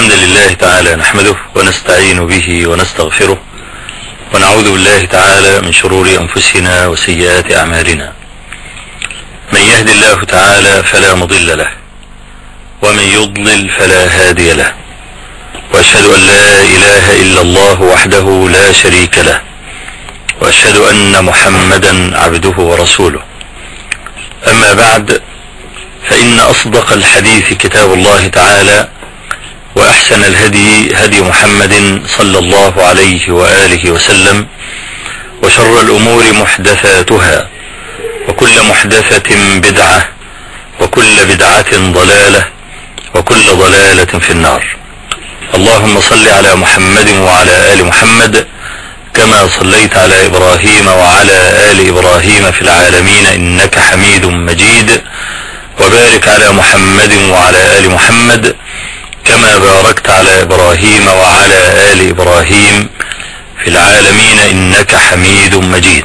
الحمد لله تعالى نحمده ونستعين به ونستغفره ونعوذ بالله تعالى من شرور أنفسنا وسيئات أعمالنا من يهد الله تعالى فلا مضل له ومن يضلل فلا هادي له وأشهد أن لا إله إلا الله وحده لا شريك له وأشهد أن محمدا عبده ورسوله أما بعد فإن أصدق الحديث كتاب الله تعالى وأحسن الهدي هدي محمد صلى الله عليه وآله وسلم وشر الأمور محدثاتها وكل محدثة بدعة وكل بدعة ضلالة وكل ضلالة في النار اللهم صل على محمد وعلى آل محمد كما صليت على إبراهيم وعلى آل إبراهيم في العالمين إنك حميد مجيد وبارك على محمد وعلى آل محمد كما باركت على إبراهيم وعلى آل إبراهيم في العالمين إنك حميد مجيد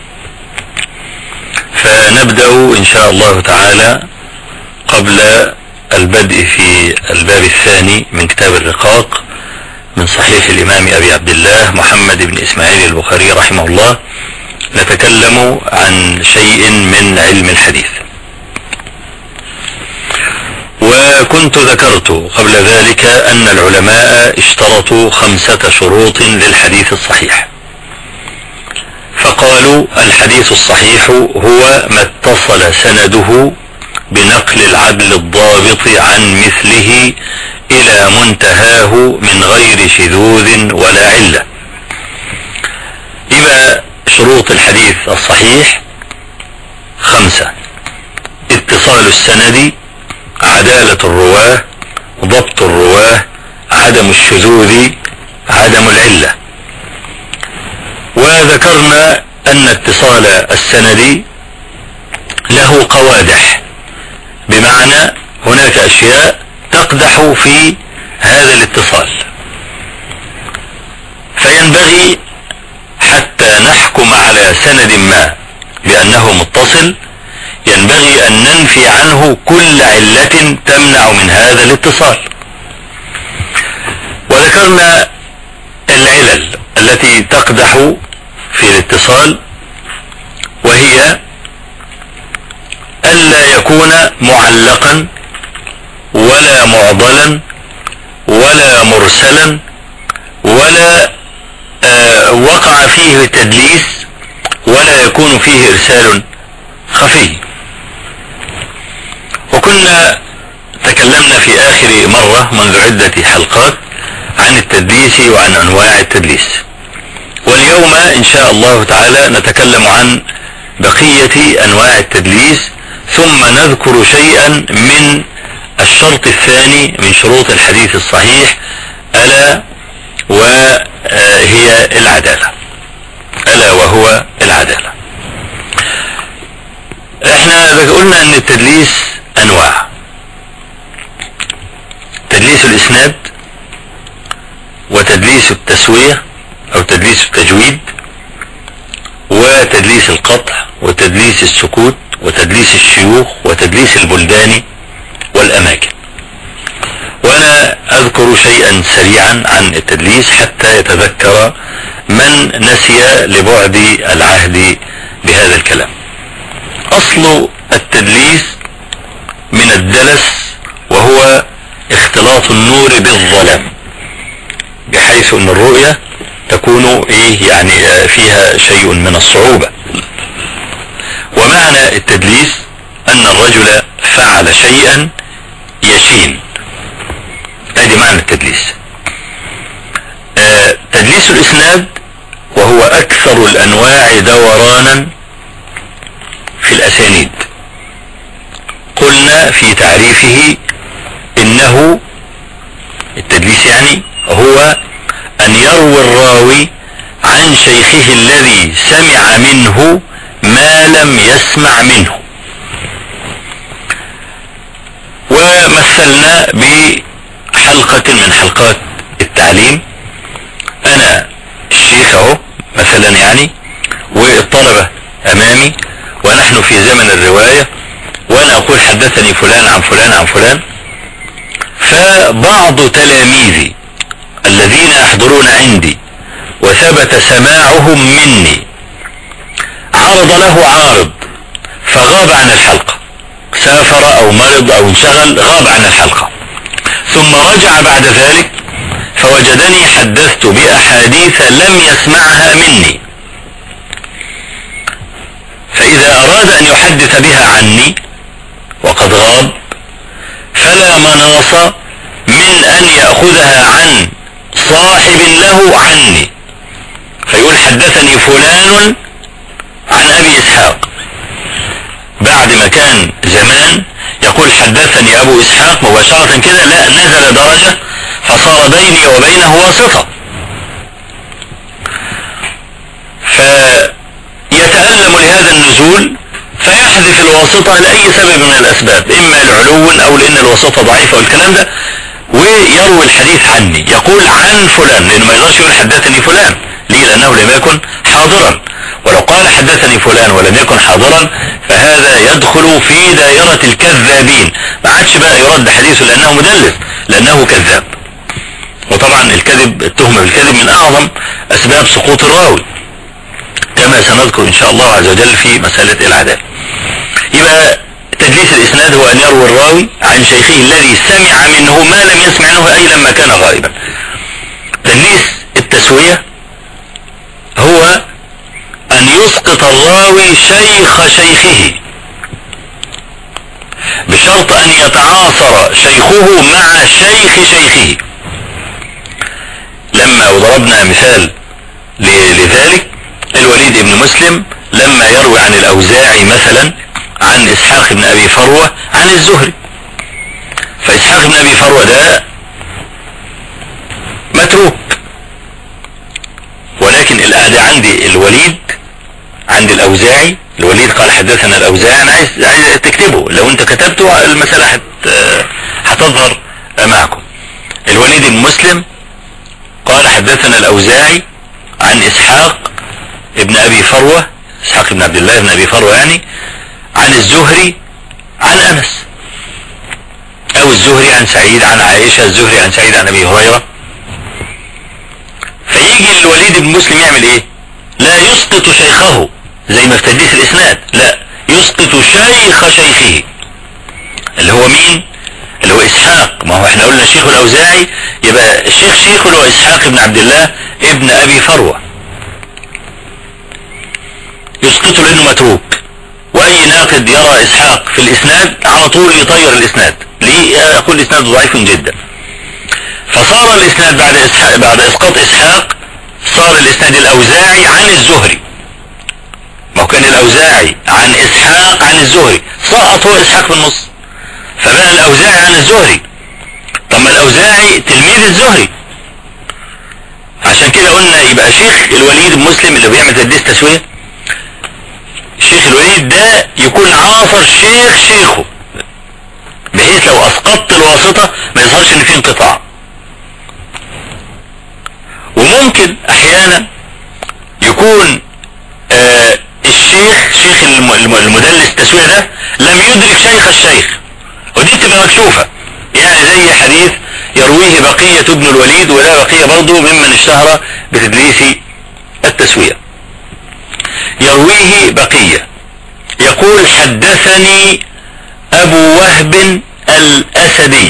فنبدأ إن شاء الله تعالى قبل البدء في الباب الثاني من كتاب الرقاق من صحيح الإمام أبي عبد الله محمد بن إسماعيل البخاري رحمه الله نتكلم عن شيء من علم الحديث وكنت ذكرت قبل ذلك أن العلماء اشترطوا خمسة شروط للحديث الصحيح فقالوا الحديث الصحيح هو ما اتصل سنده بنقل العدل الضابط عن مثله إلى منتهاه من غير شذوذ ولا علة يبقى شروط الحديث الصحيح خمسة اتصال السند عدالة الرواه ضبط الرواه عدم الشذوذ عدم العلة وذكرنا أن اتصال السند له قوادح بمعنى هناك أشياء تقدح في هذا الاتصال فينبغي حتى نحكم على سند ما بأنه متصل ينبغي أن ننفي عنه كل علة تمنع من هذا الاتصال وذكرنا العلل التي تقدح في الاتصال وهي ألا يكون معلقا ولا معضلا ولا مرسلا ولا آه وقع فيه تدليس ولا يكون فيه إرسال خفي وكنا تكلمنا في آخر مرة منذ عدة حلقات عن التدليس وعن أنواع التدليس واليوم إن شاء الله تعالى نتكلم عن بقية أنواع التدليس ثم نذكر شيئا من الشرط الثاني من شروط الحديث الصحيح ألا وهي العدالة ألا وهو العدالة احنا قلنا ان التدليس انواع تدليس الاسناد وتدليس التسوية او تدليس التجويد وتدليس القطع وتدليس السكوت وتدليس الشيوخ وتدليس البلدان والاماكن وانا اذكر شيئا سريعا عن التدليس حتى يتذكر من نسي لبعد العهد بهذا الكلام اصل التدليس من الدلس وهو اختلاط النور بالظلام بحيث ان الرؤية تكون ايه يعني فيها شيء من الصعوبة ومعنى التدليس ان الرجل فعل شيئا يشين ادي معنى التدليس آه تدليس الاسناد وهو اكثر الانواع دورانا في الاسانيد قلنا في تعريفه انه التدليس يعني هو ان يروي الراوي عن شيخه الذي سمع منه ما لم يسمع منه ومثلنا بحلقة من حلقات التعليم انا الشيخ اهو مثلا يعني والطلبة امامي ونحن في زمن الرواية وانا اقول حدثني فلان عن فلان عن فلان فبعض تلاميذي الذين يحضرون عندي وثبت سماعهم مني عرض له عارض فغاب عن الحلقة سافر او مرض او انشغل غاب عن الحلقة ثم رجع بعد ذلك فوجدني حدثت بأحاديث لم يسمعها مني فإذا أراد أن يحدث بها عني وقد غاب فلا مناص من أن يأخذها عن صاحب له عني فيقول حدثني فلان عن أبي إسحاق بعد ما كان زمان يقول حدثني أبو إسحاق مباشرة كده لا نزل درجة فصار بيني وبينه واسطة فيتألم لهذا النزول فيحذف الواسطة لأي سبب من الأسباب إما العلو أو لأن الواسطة ضعيفة والكلام ده ويروي الحديث عني يقول عن فلان لأنه ما يقدرش يقول حدثني فلان ليه لأنه لم يكن حاضرا ولو قال حدثني فلان ولم يكن حاضرا فهذا يدخل في دائرة الكذابين ما عادش بقى يرد حديثه لأنه مدلس لأنه كذاب وطبعا الكذب التهمة بالكذب من أعظم أسباب سقوط الراوي كما سنذكر إن شاء الله عز وجل في مسألة العدالة يبقى تدليس الإسناد هو أن يروي الراوي عن شيخه الذي سمع منه ما لم يسمع منه أي لما كان غائبا تدليس التسوية هو أن يسقط الراوي شيخ شيخه بشرط أن يتعاصر شيخه مع شيخ شيخه لما وضربنا مثال لذلك الوليد بن مسلم لما يروي عن الأوزاعي مثلا عن إسحاق بن أبي فروة عن الزهري فإسحاق بن أبي فروة ده متروك ولكن الأعدى عندي الوليد عند الأوزاعي الوليد قال حدثنا الأوزاعي أنا عايز, عايز تكتبه لو أنت كتبته المسألة حت هتظهر معكم الوليد بن مسلم قال حدثنا الأوزاعي عن إسحاق ابن أبي فروة إسحاق بن عبد الله بن أبي فروة يعني عن الزهري عن أنس أو الزهري عن سعيد عن عائشة الزهري عن سعيد عن أبي هريرة فيجي الوليد بن مسلم يعمل إيه لا يسقط شيخه زي ما في تدليس الإسناد لا يسقط شيخ شيخه اللي هو مين اللي هو إسحاق ما هو احنا قلنا الشيخ الأوزاعي يبقى الشيخ شيخه اللي هو إسحاق بن عبد الله ابن أبي فروة يسقطه لأنه متروك وأي ناقد يرى إسحاق في الإسناد على طول يطير الإسناد ليه يقول الإسناد ضعيف جدا فصار الإسناد بعد إسحاق بعد إسقاط إسحاق صار الإسناد الأوزاعي عن الزهري ما هو كان الأوزاعي عن إسحاق عن الزهري سقط هو إسحاق في النص فبقى الأوزاعي عن الزهري طب ما الأوزاعي تلميذ الزهري عشان كده قلنا يبقى شيخ الوليد المسلم اللي بيعمل تدريس تسوية شيخ الوليد ده يكون عاصر شيخ شيخه بحيث لو اسقطت الواسطة ما يظهرش ان في انقطاع وممكن احيانا يكون آه الشيخ شيخ المدلس التسوية ده لم يدرك شيخ الشيخ ودي تبقى مكشوفة يعني زي حديث يرويه بقية ابن الوليد ولا بقية برضه ممن اشتهر بتدليس التسوية يرويه بقية يقول حدثني ابو وهب الاسدي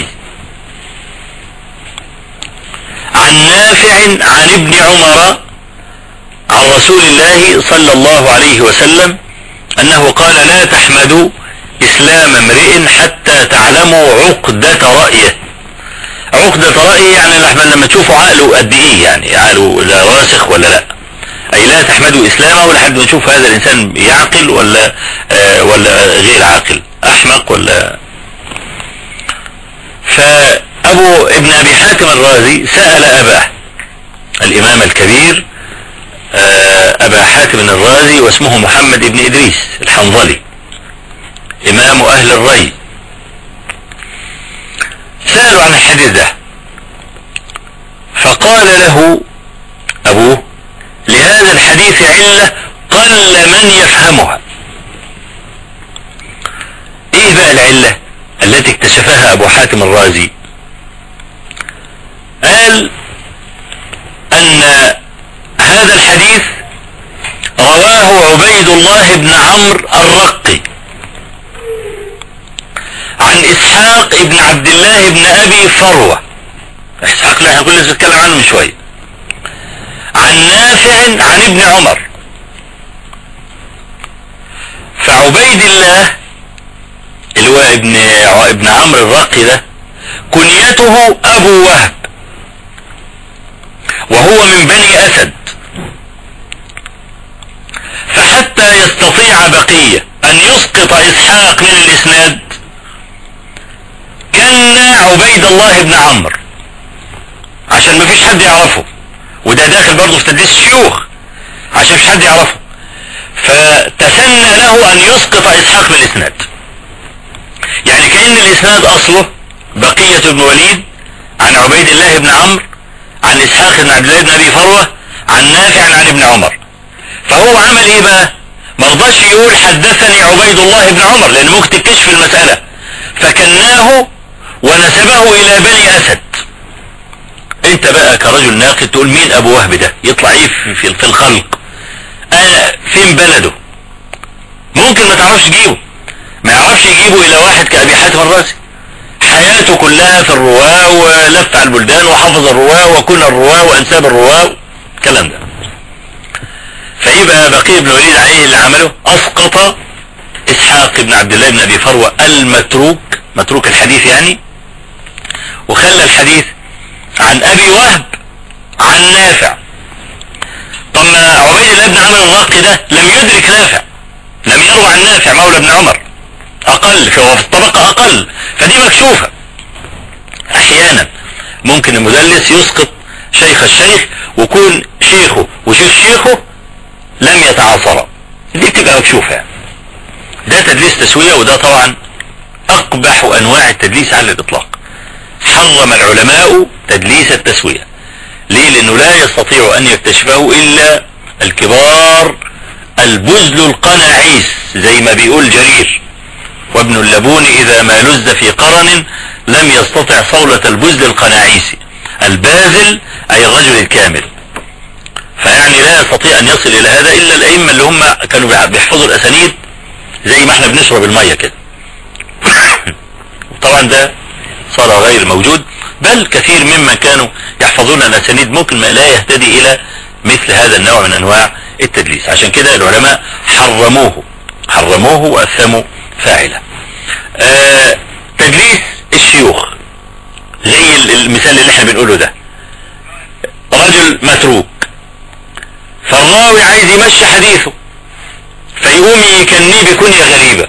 عن نافع عن ابن عمر عن رسول الله صلى الله عليه وسلم انه قال لا تحمدوا اسلام امرئ حتى تعلموا عقدة رأيه عقدة رأيه يعني لما تشوفوا عقله قد ايه يعني عقله لا راسخ ولا لا اي لا تحمدوا اسلامه لحد ما نشوف هذا الانسان يعقل ولا آه ولا غير عاقل احمق ولا فابو ابن ابي حاتم الرازي سأل اباه الامام الكبير آه ابا حاتم الرازي واسمه محمد ابن ادريس الحنظلي امام اهل الري سألوا عن الحديث ده فقال له ابوه لهذا الحديث علة قل من يفهمها ايه بقى العلة التي اكتشفها ابو حاتم الرازي قال ان هذا الحديث رواه عبيد الله بن عمرو الرقي عن اسحاق ابن عبد الله بن ابي فروة اسحاق اللي احنا كنا بنتكلم عنه من شوية عن نافع عن ابن عمر فعبيد الله اللي هو ابن ابن عمرو الرقي ده كنيته ابو وهب وهو من بني اسد فحتى يستطيع بقية ان يسقط اسحاق من الاسناد كان عبيد الله بن عمرو عشان ما فيش حد يعرفه وده داخل برضه في تدريس الشيوخ عشان مفيش حد يعرفه فتسنى له ان يسقط اسحاق من الاسناد يعني كأن الاسناد اصله بقية بن وليد عن عبيد الله بن عمرو عن اسحاق بن عبد الله بن ابي فروة عن نافع عن ابن عمر فهو عمل ايه بقى مرضاش يقول حدثني عبيد الله بن عمر لان ممكن تكشف المسألة فكناه ونسبه الى بني اسد انت بقى كرجل ناقد تقول مين ابو وهب ده يطلع ايه في, في, في الخلق انا فين بلده ممكن ما تعرفش تجيبه ما يعرفش يجيبه الى واحد كابي حاتم الرازي حياته كلها في الرواة ولف على البلدان وحفظ الرواة وكن الرواة وانساب الرواة الكلام ده فيبقى بقي بن وليد عليه اللي عمله اسقط اسحاق بن عبد الله بن ابي فروة المتروك متروك الحديث يعني وخلى الحديث عن ابي وهب عن نافع طب ما عبيد الله بن عمرو الراقي ده لم يدرك نافع لم يروى عن نافع مولى ابن عمر اقل فهو في الطبقة اقل فدي مكشوفة احيانا ممكن المدلس يسقط شيخ الشيخ ويكون شيخه وشيخ شيخه لم يتعاصرا دي بتبقى مكشوفة ده تدليس تسوية وده طبعا اقبح انواع التدليس على الاطلاق حرم العلماء تدليس التسوية ليه لانه لا يستطيع ان يكتشفه الا الكبار البزل القناعيس زي ما بيقول جرير وابن اللبون اذا ما لز في قرن لم يستطع صولة البزل القناعيسي البازل اي الرجل الكامل فيعني لا يستطيع ان يصل الى هذا الا الائمة اللي هم كانوا بيحفظوا الاسانيد زي ما احنا بنشرب المية كده طبعا ده صار غير موجود بل كثير ممن كانوا يحفظون الاسانيد ممكن ما لا يهتدي الى مثل هذا النوع من انواع التدليس عشان كده العلماء حرموه حرموه واثموا فاعله آه تدليس الشيوخ زي المثال اللي احنا بنقوله ده رجل متروك فالراوي عايز يمشي حديثه فيقوم يكنيه بكنية غريبة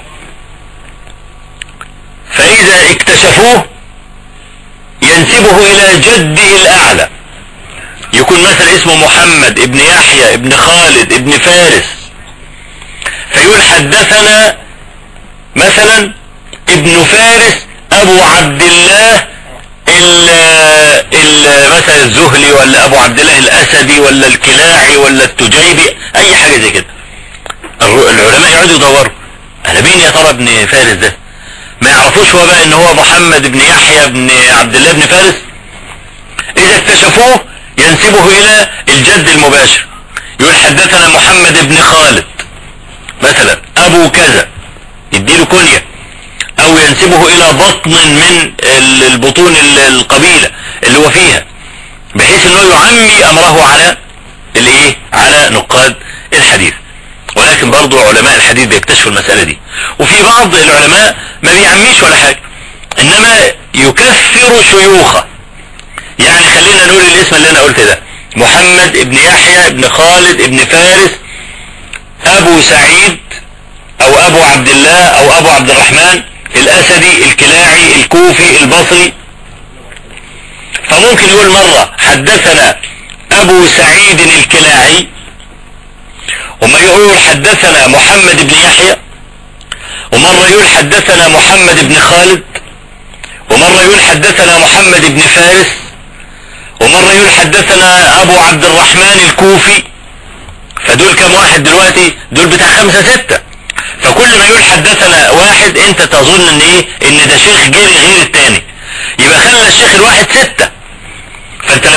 فإذا اكتشفوه ينسبه إلى جده الأعلى يكون مثلا اسمه محمد ابن يحيى ابن خالد ابن فارس فيقول حدثنا مثلا ابن فارس ابو عبد الله ال ال مثلا الزهلي ولا ابو عبد الله الاسدي ولا الكلاعي ولا التجيبي اي حاجة زي كده العلماء يقعدوا يدوروا انا مين يا ترى ابن فارس ده ما يعرفوش هو بقى ان هو محمد بن يحيى بن عبد الله بن فارس اذا اكتشفوه ينسبه الى الجد المباشر يقول حدثنا محمد بن خالد مثلا ابو كذا يديله كنية او ينسبه الى بطن من البطون القبيلة اللي هو فيها بحيث انه يعمي امره على الايه على نقاد الحديث ولكن برضو علماء الحديث بيكتشفوا المسألة دي وفي بعض العلماء ما بيعميش ولا حاجة انما يكثر شيوخه يعني خلينا نقول الاسم اللي انا قلت ده محمد ابن يحيى ابن خالد ابن فارس ابو سعيد او ابو عبد الله او ابو عبد الرحمن الاسدي الكلاعي الكوفي البصري فممكن يقول مرة حدثنا ابو سعيد الكلاعي وما يقول حدثنا محمد بن يحيى ومرة يقول حدثنا محمد بن خالد ومرة يقول حدثنا محمد بن فارس ومرة يقول حدثنا ابو عبد الرحمن الكوفي فدول كم واحد دلوقتي دول بتاع خمسة ستة فكل ما يقول حدثنا واحد انت تظن ان ايه ان ده شيخ جري غير التاني يبقى خلى الشيخ الواحد ستة فانت لما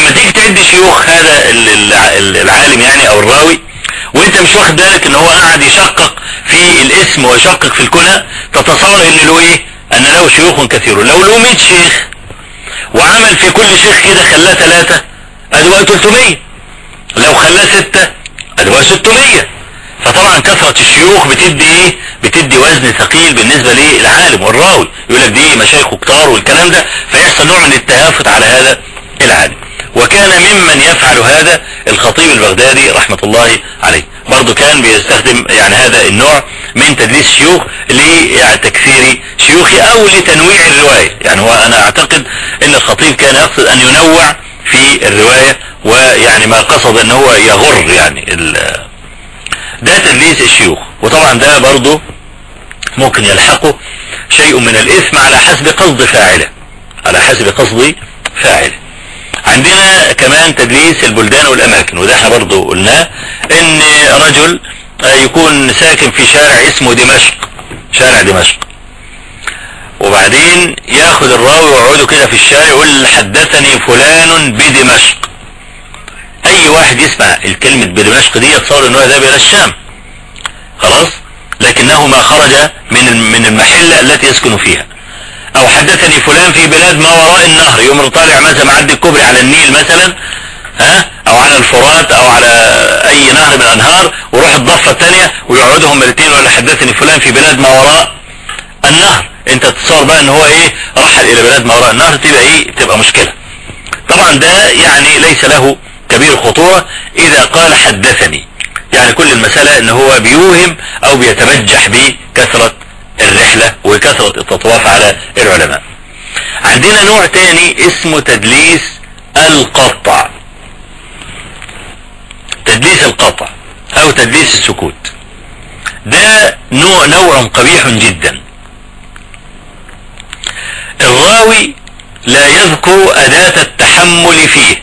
بتدي شيوخ هذا العالم يعني او الراوي وانت مش واخد بالك ان هو قاعد يشقق في الاسم ويشقق في الكنى تتصور ان له ايه ان له شيوخ كثير لو له 100 شيخ وعمل في كل شيخ كده خلاه ثلاثة ادواء 300 لو خلاه ستة ادواء 600 فطبعا كثرة الشيوخ بتدي ايه بتدي وزن ثقيل بالنسبة للعالم والراوي يقول لك دي مشايخ كتار والكلام ده فيحصل نوع من التهافت على هذا العالم وكان ممن يفعل هذا الخطيب البغدادي رحمة الله عليه برضو كان بيستخدم يعني هذا النوع من تدليس الشيوخ لتكثير شيوخه او لتنويع الرواية يعني هو انا اعتقد ان الخطيب كان يقصد ان ينوع في الرواية ويعني ما قصد ان هو يغر يعني ده تدليس الشيوخ وطبعا ده برضو ممكن يلحقه شيء من الاثم على حسب قصد فاعله على حسب قصد فاعله عندنا كمان تدليس البلدان والاماكن وده احنا برضو قلناه ان رجل يكون ساكن في شارع اسمه دمشق شارع دمشق وبعدين ياخد الراوي ويقعدوا كده في الشارع يقول حدثني فلان بدمشق اي واحد يسمع الكلمة بدمشق دي يتصور ان هو ذهب الى الشام خلاص لكنه ما خرج من من المحلة التي يسكن فيها او حدثني فلان في بلاد ما وراء النهر يوم طالع مثلا معدي الكوبري على النيل مثلا ها او على الفرات او على اي نهر من الانهار وروح الضفة الثانية ويقعدوا هم الاثنين ولا حدثني فلان في بلاد ما وراء النهر انت تتصور بقى ان هو ايه رحل الى بلاد ما وراء النهر تبقى ايه تبقى مشكلة طبعا ده يعني ليس له كبير خطورة اذا قال حدثني يعني كل المسألة ان هو بيوهم او بيتبجح بكثرة الرحلة وكثرة التطواف على العلماء عندنا نوع تاني اسمه تدليس القطع تدليس القطع او تدليس السكوت ده نوع نوع قبيح جدا الراوي لا يذكر اداة التحمل فيه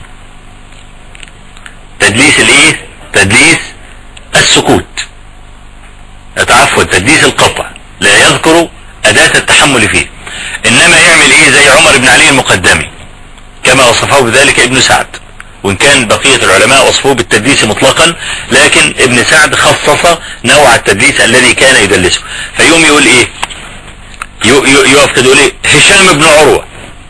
تدليس الايه تدليس السكوت عفوا تدليس القطع لا يذكر اداة التحمل فيه انما يعمل ايه زي عمر بن علي المقدمي كما وصفه بذلك ابن سعد وان كان بقية العلماء وصفوه بالتدليس مطلقا لكن ابن سعد خصص نوع التدليس الذي كان يدلسه فيوم يقول ايه يقف كده يقول ايه هشام بن عروة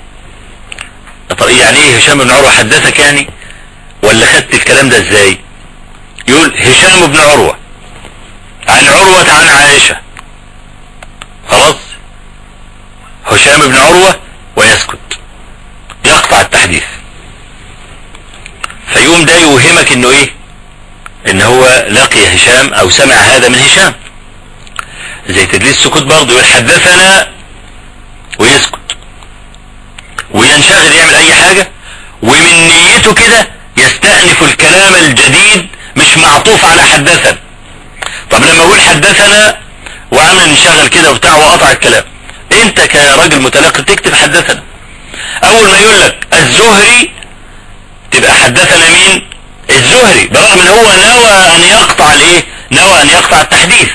يعني ايه هشام بن عروة حدثك يعني ولا خدت الكلام ده ازاي يقول هشام بن عروة عن عروة عن عائشة خلاص هشام بن عروة ويسكت يقطع التحديث فيقوم ده يوهمك انه ايه ان هو لقي هشام او سمع هذا من هشام زي تدليس السكوت برضه يقول حدثنا ويسكت وينشغل يعمل اي حاجة ومن نيته كده يستأنف الكلام الجديد مش معطوف على حدثنا طب لما اقول حدثنا وعمل انشغل كده وبتاع وقطع الكلام انت كراجل متلقي تكتب حدثنا اول ما يقول لك الزهري تبقى حدثنا مين الزهري برغم ان هو نوى ان يقطع الايه نوى ان يقطع التحديث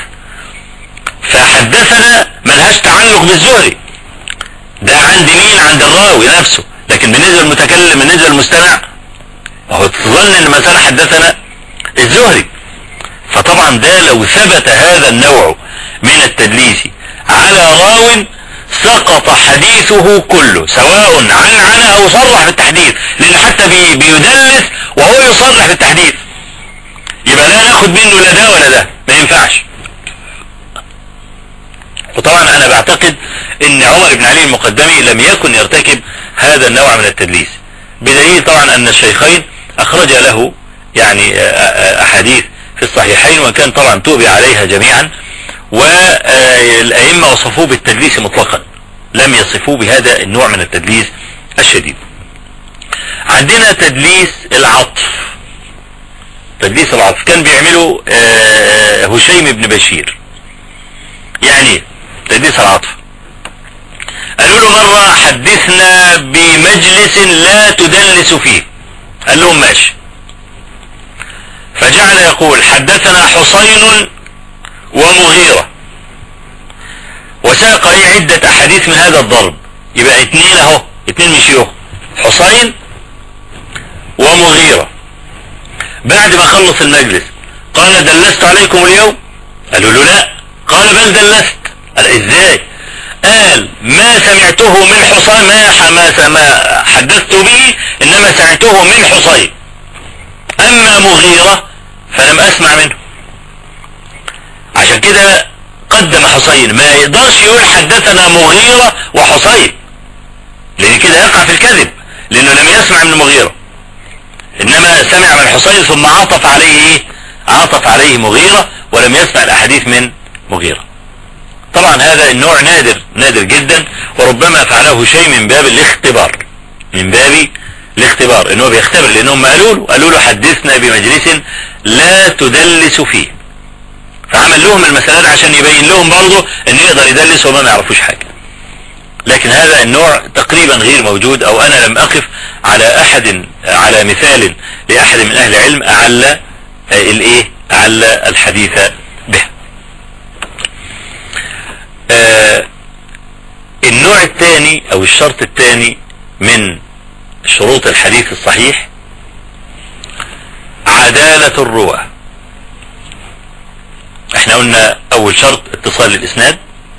فحدثنا ملهاش تعلق بالزهري ده عند مين عند الراوي نفسه لكن بالنسبة للمتكلم بالنسبة للمستمع وهو تظن ان مثلا حدثنا الزهري فطبعا ده لو ثبت هذا النوع من التدليس على راو سقط حديثه كله سواء عن عن او صرح بالتحديث لان حتى بي بيدلس وهو يصرح بالتحديث يبقى لا ناخد منه لا ده ولا ده ما ينفعش وطبعا انا بعتقد ان عمر بن علي المقدمي لم يكن يرتكب هذا النوع من التدليس بدليل طبعا ان الشيخين اخرج له يعني احاديث في الصحيحين وكان طبعا توبي عليها جميعا والأئمة وصفوه بالتدليس مطلقا لم يصفوه بهذا النوع من التدليس الشديد عندنا تدليس العطف تدليس العطف كان بيعمله هشيم بن بشير يعني تدليس العطف قالوا له مرة حدثنا بمجلس لا تدلس فيه قال لهم ماشي فجعل يقول حدثنا حسين ومغيرة وساق لي عدة احاديث من هذا الضرب يبقى اتنين اهو اتنين مشيوخ حسين ومغيرة بعد ما خلص المجلس قال دلست عليكم اليوم قالوا له لا قال بل دلست قال ازاي قال ما سمعته من حصين ما ما حدثت به انما سمعته من حصين اما مغيرة فلم اسمع منه عشان كده قدم حصين ما يقدرش يقول حدثنا مغيرة وحصين لان كده يقع في الكذب لانه لم يسمع من مغيرة انما سمع من حصين ثم عطف عليه ايه عطف عليه مغيرة ولم يسمع الاحاديث من مغيرة طبعا هذا النوع نادر نادر جدا وربما فعله شيء من باب الاختبار من باب الاختبار انه بيختبر لانهم قالوا له قالوا له حدثنا بمجلس لا تدلس فيه فعمل لهم المسألة عشان يبين لهم برضه ان يقدر يدلس وما ما يعرفوش حاجة لكن هذا النوع تقريبا غير موجود او انا لم اقف على احد على مثال لاحد من اهل العلم اعلى الايه اعلى الحديث به آه النوع الثاني او الشرط الثاني من شروط الحديث الصحيح عدالة الرواه احنا قلنا اول شرط اتصال الاسناد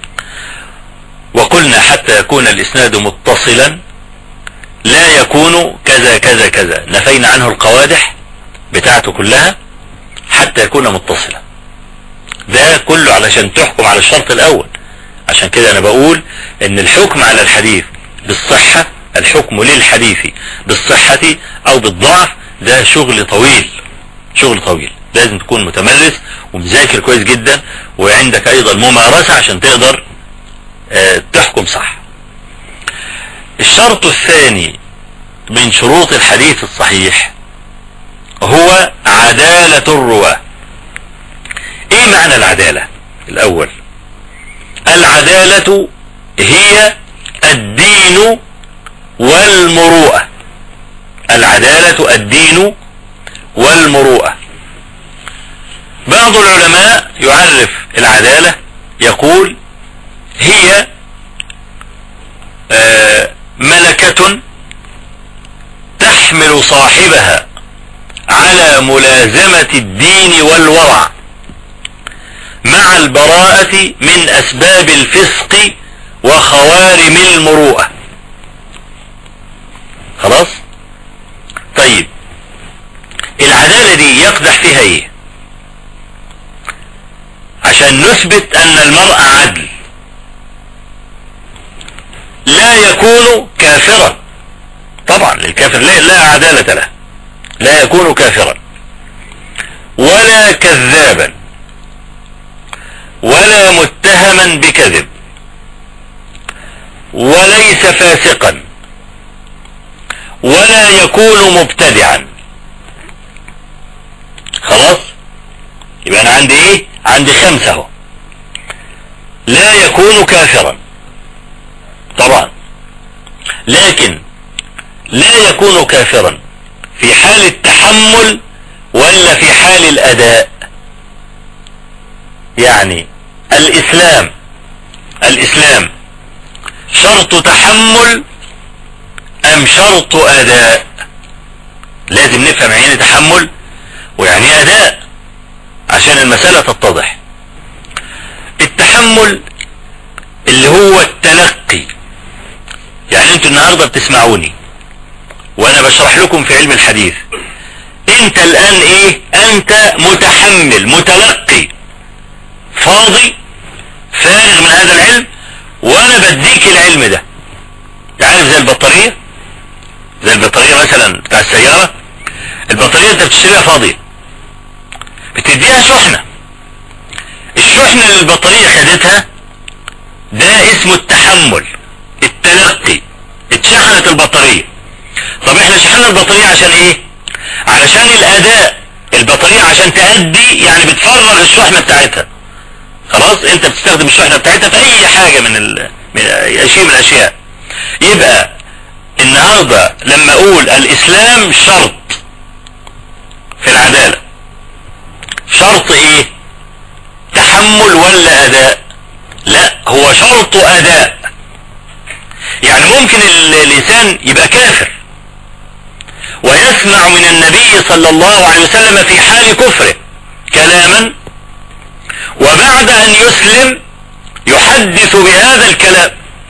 وقلنا حتى يكون الاسناد متصلا لا يكون كذا كذا كذا نفينا عنه القوادح بتاعته كلها حتى يكون متصلا ده كله علشان تحكم على الشرط الاول عشان كده انا بقول ان الحكم على الحديث بالصحة الحكم للحديث بالصحة او بالضعف ده شغل طويل شغل طويل لازم تكون متمرس ومذاكر كويس جدا وعندك ايضا ممارسة عشان تقدر اه تحكم صح الشرط الثاني من شروط الحديث الصحيح هو عدالة الرواة ايه معنى العدالة الاول العدالة هي الدين والمروءة العدالة الدين والمروءة بعض العلماء يعرف العدالة يقول هي ملكة تحمل صاحبها على ملازمة الدين والورع مع البراءة من أسباب الفسق وخوارم المروءة خلاص طيب العدالة دي يقدح فيها ايه عشان نثبت ان المرء عدل لا يكون كافرا طبعا للكافر لا, لا عدالة له لا يكون كافرا ولا كذابا ولا متهما بكذب وليس فاسقا ولا يكون مبتدعا خلاص يبقى انا عندي ايه عندي خمسة اهو لا يكون كافرا طبعا لكن لا يكون كافرا في حال التحمل ولا في حال الاداء يعني الاسلام الاسلام شرط تحمل ام شرط اداء لازم نفهم يعني تحمل ويعني اداء عشان المسألة تتضح التحمل اللي هو التلقي يعني انتوا النهاردة بتسمعوني وانا بشرح لكم في علم الحديث انت الان ايه انت متحمل متلقي فاضي فارغ من هذا العلم وانا بديك العلم ده تعرف زي البطارية زي البطارية مثلا بتاع السيارة البطارية انت بتشتريها فاضية بتديها شحنة الشحنة اللي البطارية خدتها ده اسمه التحمل التلقي اتشحنت البطارية طب احنا شحنا البطارية عشان ايه علشان الاداء البطارية عشان تأدي يعني بتفرغ الشحنة بتاعتها خلاص انت بتستخدم الشحنة بتاعتها في اي حاجة من, ال... من شيء من الاشياء يبقى النهاردة لما اقول الاسلام شرط في العدالة شرط ايه تحمل ولا اداء لا هو شرط اداء يعني ممكن الانسان يبقى كافر يسمع من النبي صلى الله عليه وسلم في حال كفره كلاما وبعد ان يسلم يحدث بهذا الكلام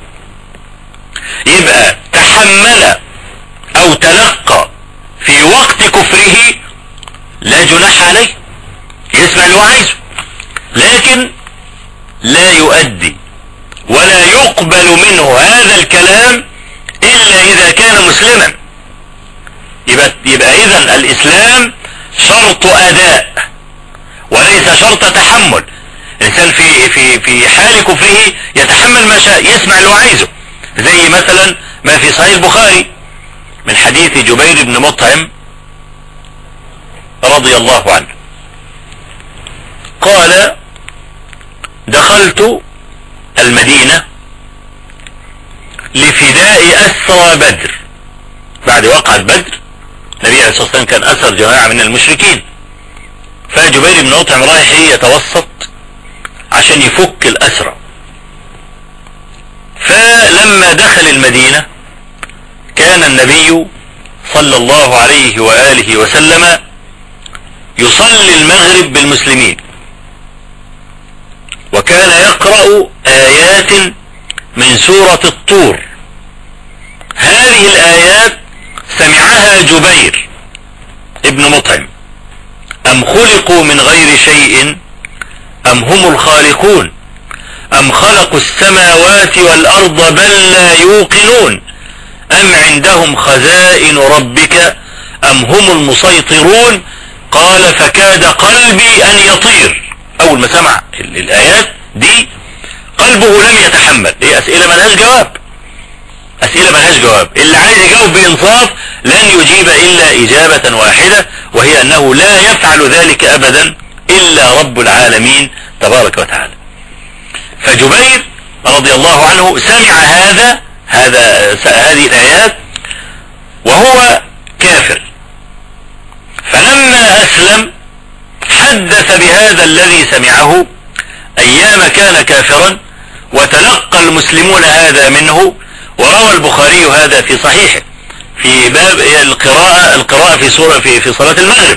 يبقى تحمل او تلقى في وقت كفره لا جناح عليه يسمع اللي هو عايزه لكن لا يؤدي ولا يقبل منه هذا الكلام الا اذا كان مسلما يبقى, يبقى اذا الاسلام شرط اداء وليس شرط تحمل الانسان في في في حال كفره يتحمل ما شاء يسمع اللي هو عايزه زي مثلا ما في صحيح البخاري من حديث جبير بن مطعم رضي الله عنه قال دخلت المدينة لفداء أسرى بدر بعد وقعة بدر النبي عليه الصلاة والسلام كان أسر جماعة من المشركين فجبير بن مطعم رايح يتوسط عشان يفك الأسرى فلما دخل المدينة كان النبي صلى الله عليه وآله وسلم يصلي المغرب بالمسلمين وكان يقرأ آيات من سورة الطور هذه الآيات سمعها جبير ابن مطعم أم خلقوا من غير شيء أم هم الخالقون أم خلقوا السماوات والأرض بل لا يوقنون أم عندهم خزائن ربك أم هم المسيطرون قال فكاد قلبي أن يطير أول ما سمع الآيات دي قلبه لم يتحمل هي أسئلة ملهاش جواب أسئلة ملهاش جواب اللي عايز يجاوب بإنصاف لن يجيب إلا إجابة واحدة وهي أنه لا يفعل ذلك أبدا إلا رب العالمين تبارك وتعالى فجبير رضي الله عنه سمع هذا هذا هذه الآيات وهو كافر فلما أسلم حدث بهذا الذي سمعه أيام كان كافرا وتلقى المسلمون هذا منه وروى البخاري هذا في صحيحه في باب القراءة القراءة في سورة في في صلاة المغرب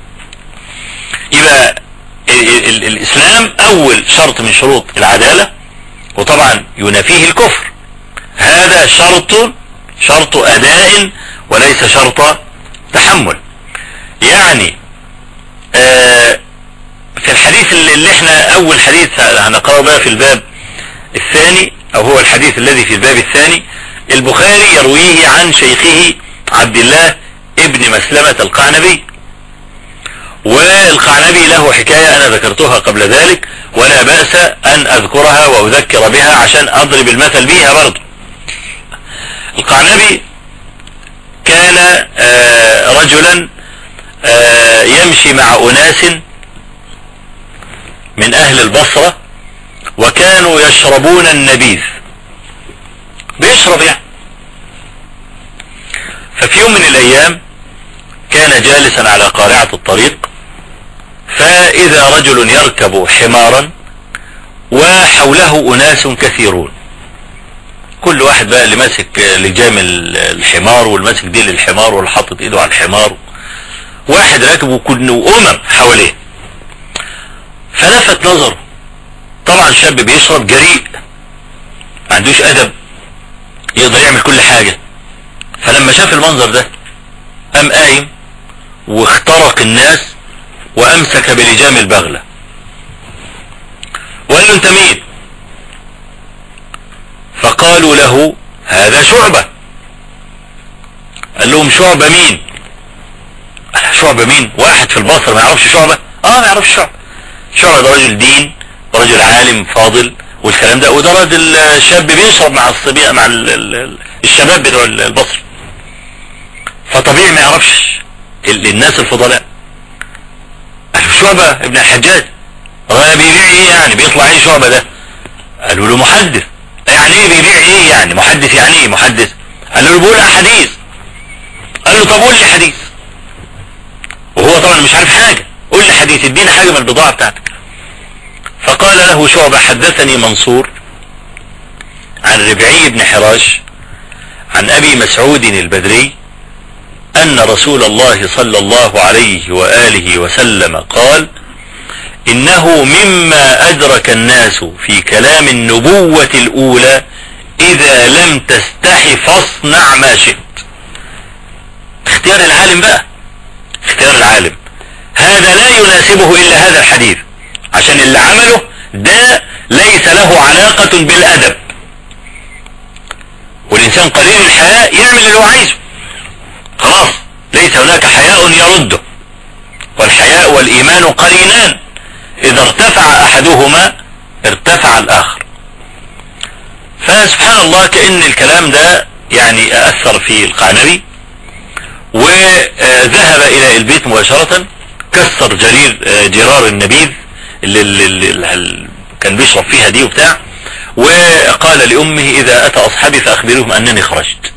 يبقى الإسلام أول شرط من شروط العدالة وطبعا ينافيه الكفر هذا شرط شرط أداء وليس شرط تحمل يعني آه في الحديث اللي احنا أول حديث هنقرأه بقى في الباب الثاني أو هو الحديث الذي في الباب الثاني البخاري يرويه عن شيخه عبد الله ابن مسلمة القعنبي والقعنبي له حكاية انا ذكرتها قبل ذلك ولا بأس ان اذكرها واذكر بها عشان اضرب المثل بيها برضو القعنبي كان آه رجلا آه يمشي مع اناس من اهل البصرة وكانوا يشربون النبيذ بيشرب يعني ففي يوم من الايام كان جالسا على قارعة الطريق فاذا رجل يركب حمارا وحوله اناس كثيرون كل واحد بقى اللي ماسك لجام الحمار واللي ماسك ديل الحمار واللي حاطط ايده على الحمار واحد راكب وكل امم حواليه فلفت نظره طبعا شاب بيشرب جريء ما عندوش ادب يقدر يعمل كل حاجة فلما شاف المنظر ده قام قايم واخترق الناس وامسك بلجام البغلة وقال له انت مين فقالوا له هذا شعبة قال لهم شعبة مين شعبة مين واحد في البصر ما يعرفش شعبة اه ما يعرفش شعبة شعبة ده رجل دين ورجل عالم فاضل والكلام ده وده راجل شاب بيشرب مع الصبيان مع الشباب بتوع البصر فطبيعي ما يعرفش الناس الفضلاء شعبة ابن الحجاج بيبيع ايه يعني بيطلع ايه شعبة ده قالوا له محدث يعني ايه بيبيع ايه يعني محدث يعني ايه محدث قالوا له بيقول احاديث قال له طب قول لي حديث وهو طبعا مش عارف حاجة قول لي حديث ادينا حاجة من البضاعة بتاعتك فقال له شعبة حدثني منصور عن ربعي بن حراش عن ابي مسعود البدري أن رسول الله صلى الله عليه وآله وسلم قال إنه مما أدرك الناس في كلام النبوة الأولى إذا لم تستحي فاصنع ما شئت اختيار العالم بقى اختيار العالم هذا لا يناسبه إلا هذا الحديث عشان اللي عمله ده ليس له علاقة بالأدب والإنسان قليل الحياء يعمل اللي هو عايزه خلاص ليس هناك حياء يرده والحياء والإيمان قرينان إذا ارتفع أحدهما ارتفع الآخر فسبحان الله كأن الكلام ده يعني أثر في القعنبي وذهب إلى البيت مباشرة كسر جرير جرار النبيذ اللي, اللي, اللي كان بيشرب فيها دي وبتاع وقال لأمه إذا أتى أصحابي فأخبرهم أنني خرجت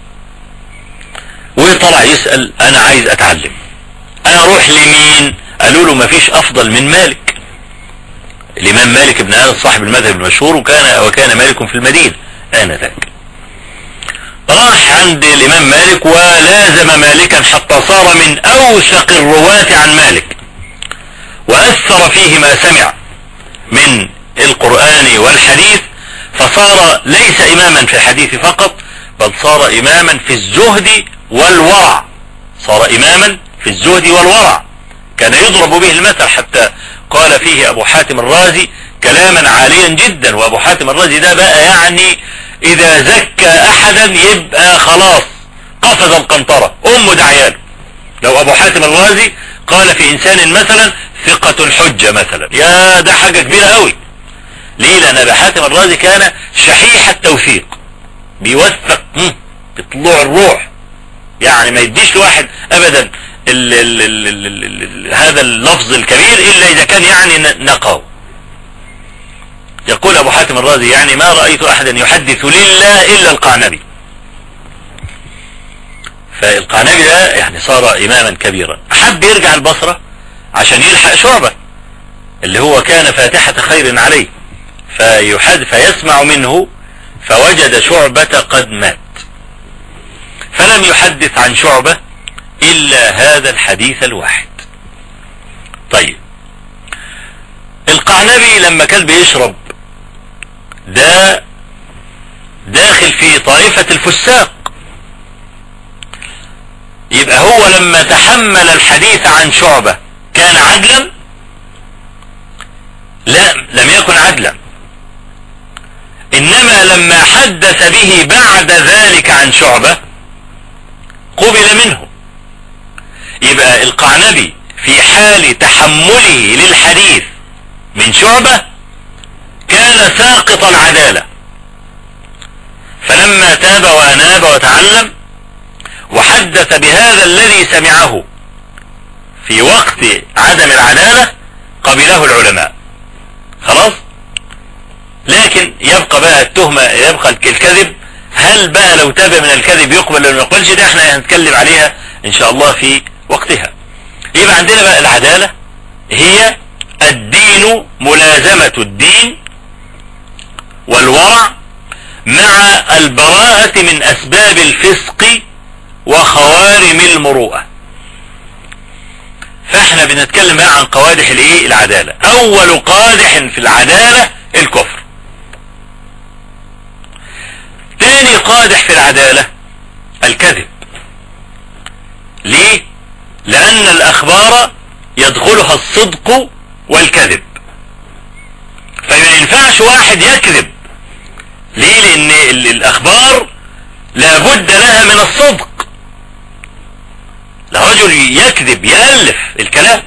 وطلع يسأل أنا عايز أتعلم أنا أروح لمين قالوا له مفيش أفضل من مالك الإمام مالك بن أنس صاحب المذهب المشهور وكان وكان مالك في المدينة آنذاك راح عند الإمام مالك ولازم مالكا حتى صار من أوثق الرواة عن مالك وأثر فيه ما سمع من القرآن والحديث فصار ليس إماما في الحديث فقط بل صار إماما في الزهد والورع صار إماما في الزهد والورع كان يضرب به المثل حتى قال فيه أبو حاتم الرازي كلاما عاليا جدا وأبو حاتم الرازي ده بقى يعني إذا زكى أحدا يبقى خلاص قفز القنطرة أم دعياله لو أبو حاتم الرازي قال في إنسان مثلا ثقة الحجة مثلا يا ده حاجة كبيرة قوي ليه لأن أبو حاتم الرازي كان شحيح التوثيق بيوثق بطلوع الروح يعني ما يديش لواحد أبدا ال ال ال ال ال ال هذا اللفظ الكبير إلا إذا كان يعني نقاه يقول أبو حاتم الرازي يعني ما رأيت أحدا يحدث لله إلا القعنبي فالقعنبي ده يعني صار إماما كبيرا حب يرجع البصرة عشان يلحق شعبة اللي هو كان فاتحة خير عليه فيحد فيسمع منه فوجد شعبة قد مات فلم يحدث عن شعبة إلا هذا الحديث الواحد طيب القعنبي لما كان بيشرب ده داخل في طائفة الفساق يبقى هو لما تحمل الحديث عن شعبة كان عدلا لا لم يكن عدلا انما لما حدث به بعد ذلك عن شعبة قبل منه يبقى القعنبي في حال تحمله للحديث من شعبة كان ساقط العدالة فلما تاب واناب وتعلم وحدث بهذا الذي سمعه في وقت عدم العدالة قبله العلماء خلاص لكن يبقى بقى التهمة يبقى الكذب هل بقى لو تاب من الكذب يقبل ولا ما يقبلش ده احنا هنتكلم عليها ان شاء الله في وقتها يبقى عندنا بقى العدالة هي الدين ملازمة الدين والورع مع البراءة من أسباب الفسق وخوارم المروءة فاحنا بنتكلم بقى عن قوادح الايه العدالة اول قادح في العدالة الكفر تاني قادح في العدالة الكذب ليه لان الاخبار يدخلها الصدق والكذب فما ينفعش واحد يكذب ليه لان الاخبار لابد لها من الصدق لرجل يكذب يألف الكلام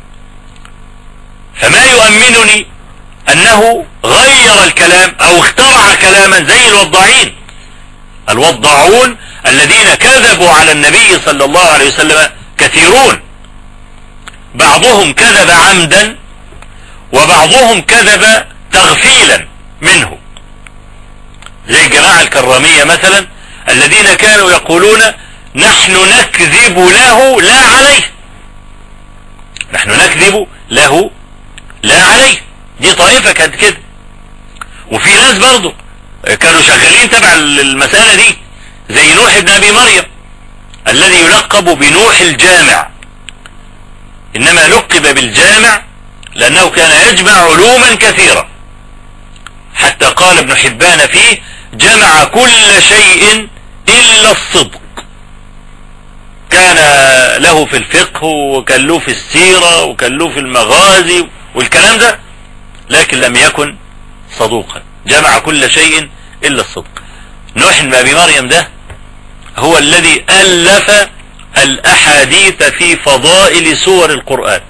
فما يؤمنني انه غير الكلام او اخترع كلاما زي الوضاعين الوضاعون الذين كذبوا على النبي صلى الله عليه وسلم كثيرون بعضهم كذب عمدا وبعضهم كذب تغفيلا منه زي الجماعة الكرامية مثلا الذين كانوا يقولون نحن نكذب له لا عليه نحن نكذب له لا عليه دي طائفة كانت كده وفي ناس برضو كانوا شغالين تبع المسألة دي زي نوح ابن ابي مريم الذي يلقب بنوح الجامع إنما لقب بالجامع لأنه كان يجمع علوما كثيرة حتى قال ابن حبان فيه جمع كل شيء إلا الصدق كان له في الفقه وكان له في السيرة وكان له في المغازي والكلام ده لكن لم يكن صدوقا جمع كل شيء إلا الصدق نوح بن أبي مريم ده هو الذي ألف الأحاديث في فضائل سور القرآن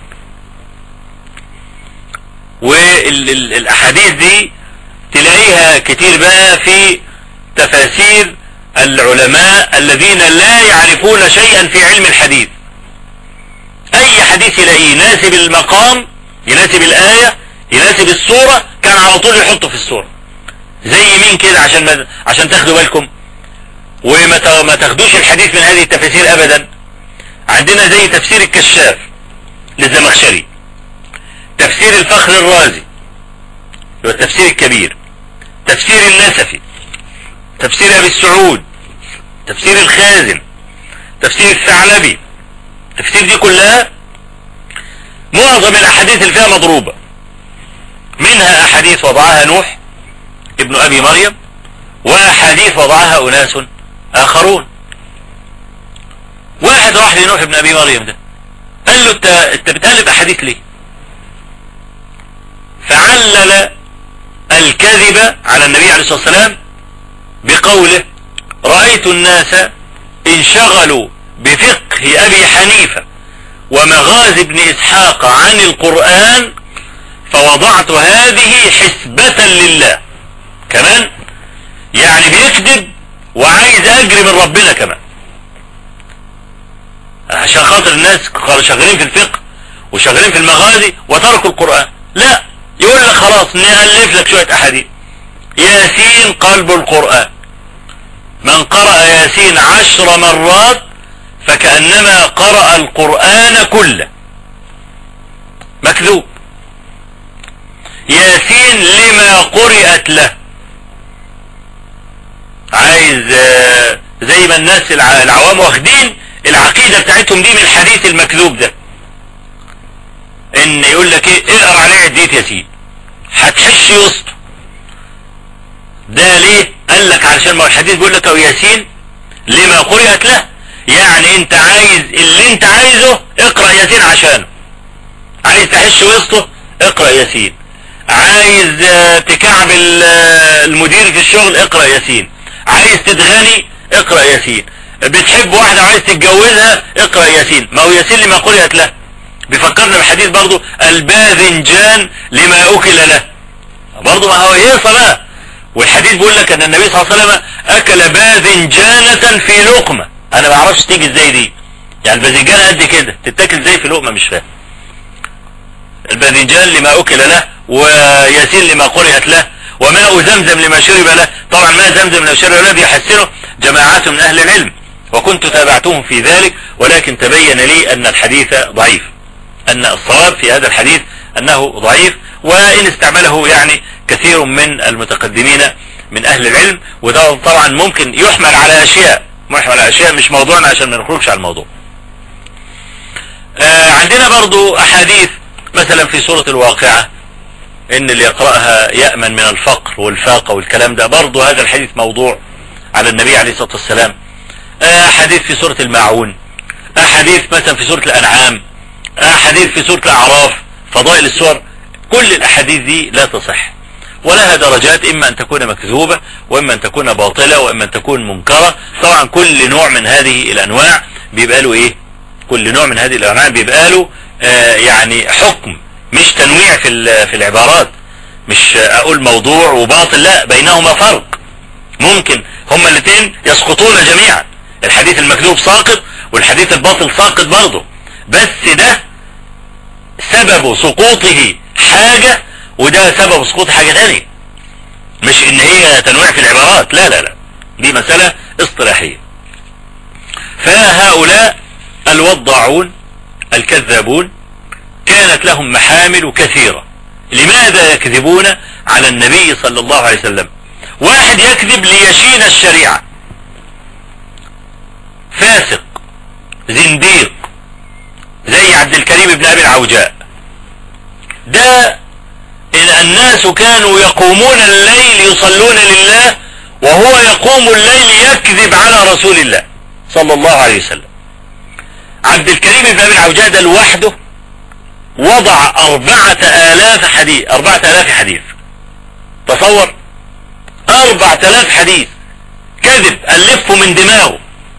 والأحاديث دي تلاقيها كتير بقى في تفاسير العلماء الذين لا يعرفون شيئا في علم الحديث اي حديث يلاقيه يناسب المقام يناسب الآية يناسب الصورة كان على طول يحطه في الصورة زي مين كده عشان ما عشان تاخدوا بالكم وما ما تاخدوش الحديث من هذه التفاسير ابدا عندنا زي تفسير الكشاف للزمخشري تفسير الفخر الرازي هو التفسير الكبير تفسير النسفي تفسير ابي السعود تفسير الخازن تفسير الثعلبي التفسير دي كلها معظم الاحاديث اللي فيها مضروبة منها احاديث وضعها نوح ابن ابي مريم واحاديث وضعها اناس اخرون واحد راح لنوح ابن ابي مريم ده قال له انت انت بتقلب احاديث ليه فعلل الكذب على النبي عليه الصلاة والسلام بقوله رأيت الناس انشغلوا بفقه أبي حنيفة ومغازي ابن إسحاق عن القرآن فوضعت هذه حسبة لله كمان يعني بيكذب وعايز أجري من ربنا كمان عشان خاطر الناس شغالين في الفقه وشغالين في المغازي وتركوا القرآن لا يقول لك خلاص نألف لك شوية أحاديث ياسين قلب القرآن من قرأ ياسين عشر مرات فكأنما قرأ القرآن كله مكذوب ياسين لما قرأت له عايز زي ما الناس العوام واخدين العقيدة بتاعتهم دي من الحديث المكذوب ده ان يقول لك ايه اقرا عليه عديت ياسين هتحش وسطه ده ليه قال لك علشان ما هو الحديث بيقول لك او ياسين لما قرأت له يعني انت عايز اللي انت عايزه اقرأ ياسين عشانه عايز تحش وسطه اقرأ ياسين عايز تكعب المدير في الشغل اقرأ ياسين عايز تتغني اقرأ ياسين بتحب واحدة عايز تتجوزها اقرأ ياسين ما هو ياسين لما قرأت له بيفكرنا بحديث برضو الباذنجان لما اكل له برضو ما هو ايه صلاة والحديث بيقول لك ان النبي صلى الله عليه وسلم اكل باذنجانة في لقمة انا ما اعرفش تيجي ازاي دي يعني الباذنجانة قد كده تتاكل ازاي في لقمة مش فاهم الباذنجان لما اكل له وياسين لما قرئت له وماء زمزم لما شرب له طبعا ماء زمزم لما شرب له بيحسنه جماعات من اهل العلم وكنت تابعتهم في ذلك ولكن تبين لي ان الحديث ضعيف ان الصواب في هذا الحديث انه ضعيف وان استعمله يعني كثير من المتقدمين من اهل العلم وده طبعا ممكن يحمل على اشياء يحمل على اشياء مش موضوعنا عشان ما نخرجش على الموضوع آه عندنا برضو احاديث مثلا في سورة الواقعة ان اللي يقرأها يأمن من الفقر والفاقة والكلام ده برضو هذا الحديث موضوع على النبي عليه الصلاة والسلام احاديث في سورة الماعون احاديث مثلا في سورة الانعام احاديث في سورة الاعراف فضائل السور كل الاحاديث دي لا تصح ولها درجات اما ان تكون مكذوبة واما ان تكون باطلة واما ان تكون منكرة طبعا كل نوع من هذه الانواع بيبقى له ايه كل نوع من هذه الانواع بيبقى له آه يعني حكم مش تنويع في في العبارات مش اقول موضوع وباطل لا بينهما فرق ممكن هما الاثنين يسقطون جميعا الحديث المكذوب ساقط والحديث الباطل ساقط برضه بس ده سبب سقوطه حاجة وده سبب سقوط حاجة ثانية مش ان هي تنويع في العبارات لا لا لا دي مسألة اصطلاحية فهؤلاء الوضاعون الكذابون كانت لهم محامل كثيرة لماذا يكذبون على النبي صلى الله عليه وسلم واحد يكذب ليشين الشريعة فاسق زنديق زي عبد الكريم بن ابي العوجاء ده إن الناس كانوا يقومون الليل يصلون لله وهو يقوم الليل يكذب على رسول الله صلى الله عليه وسلم عبد الكريم بن ابي العوجاء ده لوحده وضع أربعة آلاف حديث أربعة آلاف حديث تصور أربعة آلاف حديث كذب ألفه من دماغه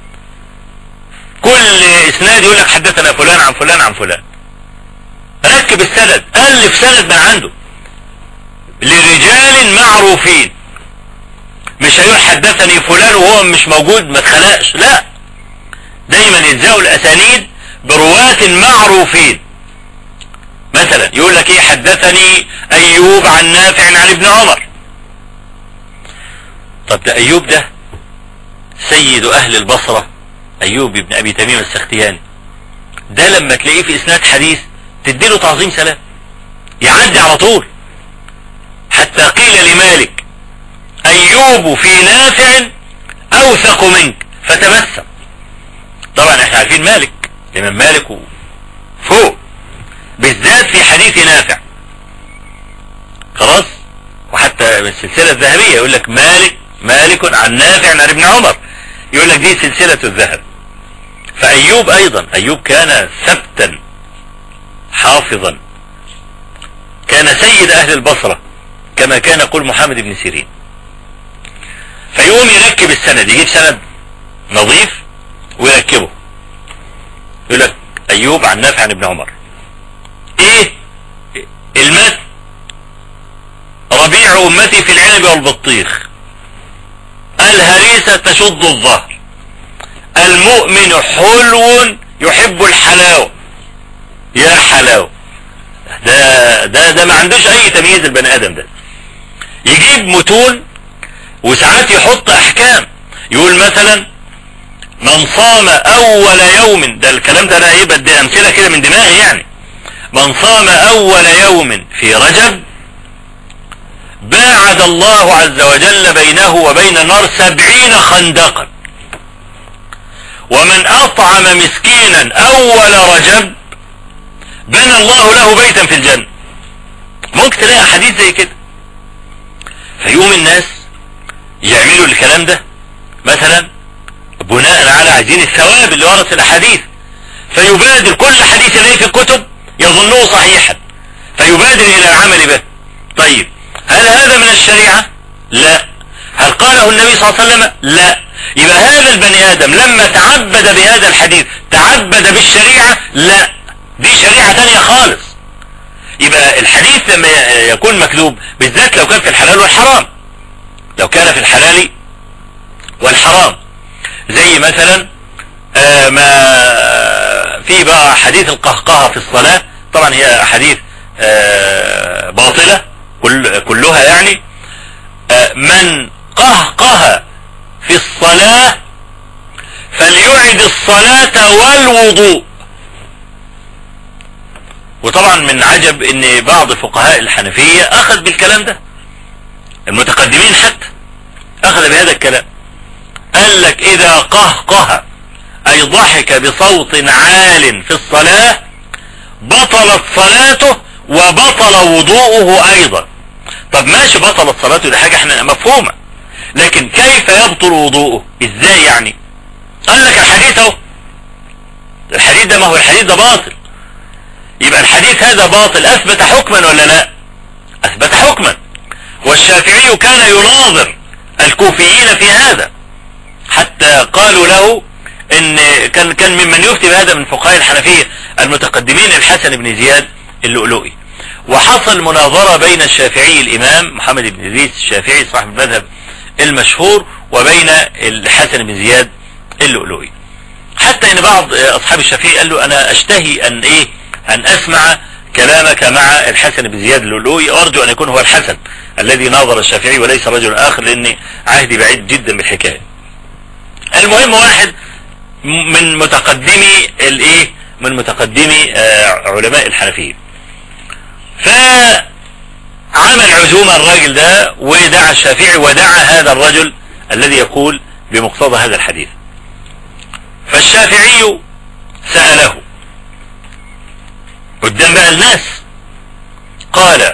كل إسناد يقول لك حدثنا فلان عن فلان عن فلان ركب السند ألف سند من عنده لرجال معروفين مش هيقول حدثني فلان وهو مش موجود ما اتخلقش لا دايما يلزقوا الأسانيد برواة معروفين مثلا يقول لك ايه حدثني ايوب عن نافع عن ابن عمر طب ده ايوب ده سيد اهل البصرة ايوب ابن ابي تميم السختياني ده لما تلاقيه في اسناد حديث تديله تعظيم سلام يعدي على طول حتى قيل لمالك ايوب في نافع اوثق منك فتبسم طبعا احنا عارفين مالك الامام مالك فوق بالذات في حديث نافع خلاص وحتى السلسلة الذهبية يقول لك مالك مالك عن نافع عن ابن عمر يقول لك دي سلسلة الذهب فأيوب أيضا أيوب كان ثبتا حافظا كان سيد أهل البصرة كما كان يقول محمد بن سيرين فيقوم يركب السند يجيب سند نظيف ويركبه يقول لك أيوب عن نافع عن ابن عمر ايه المت ربيع امتي في العنب والبطيخ الهريسة تشد الظهر المؤمن حلو يحب الحلاوة يا حلاوة ده ده ده ما عندوش اي تمييز البني ادم ده يجيب متون وساعات يحط احكام يقول مثلا من صام اول يوم ده الكلام ده انا ايه بدي امثله كده من دماغي يعني من صام اول يوم في رجب باعد الله عز وجل بينه وبين النار سبعين خندقا ومن اطعم مسكينا اول رجب بنى الله له بيتا في الجنة ممكن تلاقي حديث زي كده فيقوم الناس يعملوا الكلام ده مثلا بناء على عايزين الثواب اللي ورث الاحاديث فيبادر كل حديث يلاقيه في الكتب يظنه صحيحا فيبادر الى العمل به طيب هل هذا من الشريعة لا هل قاله النبي صلى الله عليه وسلم لا يبقى هذا البني ادم لما تعبد بهذا الحديث تعبد بالشريعة لا دي شريعة تانية خالص يبقى الحديث لما يكون مكذوب بالذات لو كان في الحلال والحرام لو كان في الحلال والحرام زي مثلا آه ما في بقى حديث القهقهة في الصلاة طبعا هي احاديث آه باطلة كل كلها يعني آه من قهقه في الصلاة فليعد الصلاة والوضوء وطبعا من عجب ان بعض فقهاء الحنفية اخذ بالكلام ده المتقدمين حتى اخذ بهذا الكلام قال لك اذا قهقه اي ضحك بصوت عال في الصلاة بطلت صلاته وبطل وضوءه ايضا طب ماشي بطلت صلاته دي حاجة احنا مفهومة لكن كيف يبطل وضوءه ازاي يعني قال لك الحديث اهو الحديث ده ما هو الحديث ده باطل يبقى الحديث هذا باطل اثبت حكما ولا لا اثبت حكما والشافعي كان يناظر الكوفيين في هذا حتى قالوا له ان كان كان ممن يفتي بهذا من فقهاء الحنفية المتقدمين الحسن بن زياد اللؤلؤي وحصل مناظرة بين الشافعي الامام محمد بن ادريس الشافعي صاحب المذهب المشهور وبين الحسن بن زياد اللؤلؤي حتى ان بعض اصحاب الشافعي قال له انا اشتهي ان ايه ان اسمع كلامك مع الحسن بن زياد اللؤلؤي وارجو ان يكون هو الحسن الذي ناظر الشافعي وليس رجل اخر لان عهدي بعيد جدا بالحكاية المهم واحد من متقدمي الايه من متقدمي علماء الحنفية فعمل عزومة الراجل ده ودعا الشافعي ودعا هذا الرجل الذي يقول بمقتضى هذا الحديث فالشافعي سأله قدام بقى الناس قال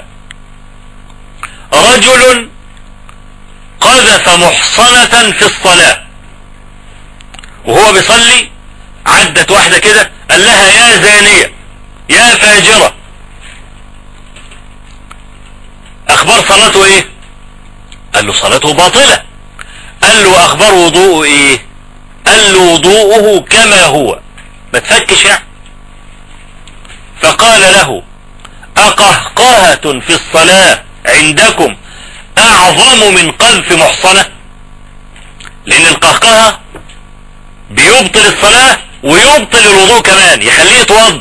رجل قذف محصنة في الصلاة وهو بيصلي عدت واحدة كده قال لها يا زانية يا فاجرة اخبار صلاته ايه قال له صلاته باطلة قال له اخبار وضوءه ايه قال له وضوءه كما هو ما تفكش يعني فقال له اقهقهة في الصلاة عندكم اعظم من قذف محصنة لان القهقهة بيبطل الصلاة ويبطل الوضوء كمان يخليه يتوضا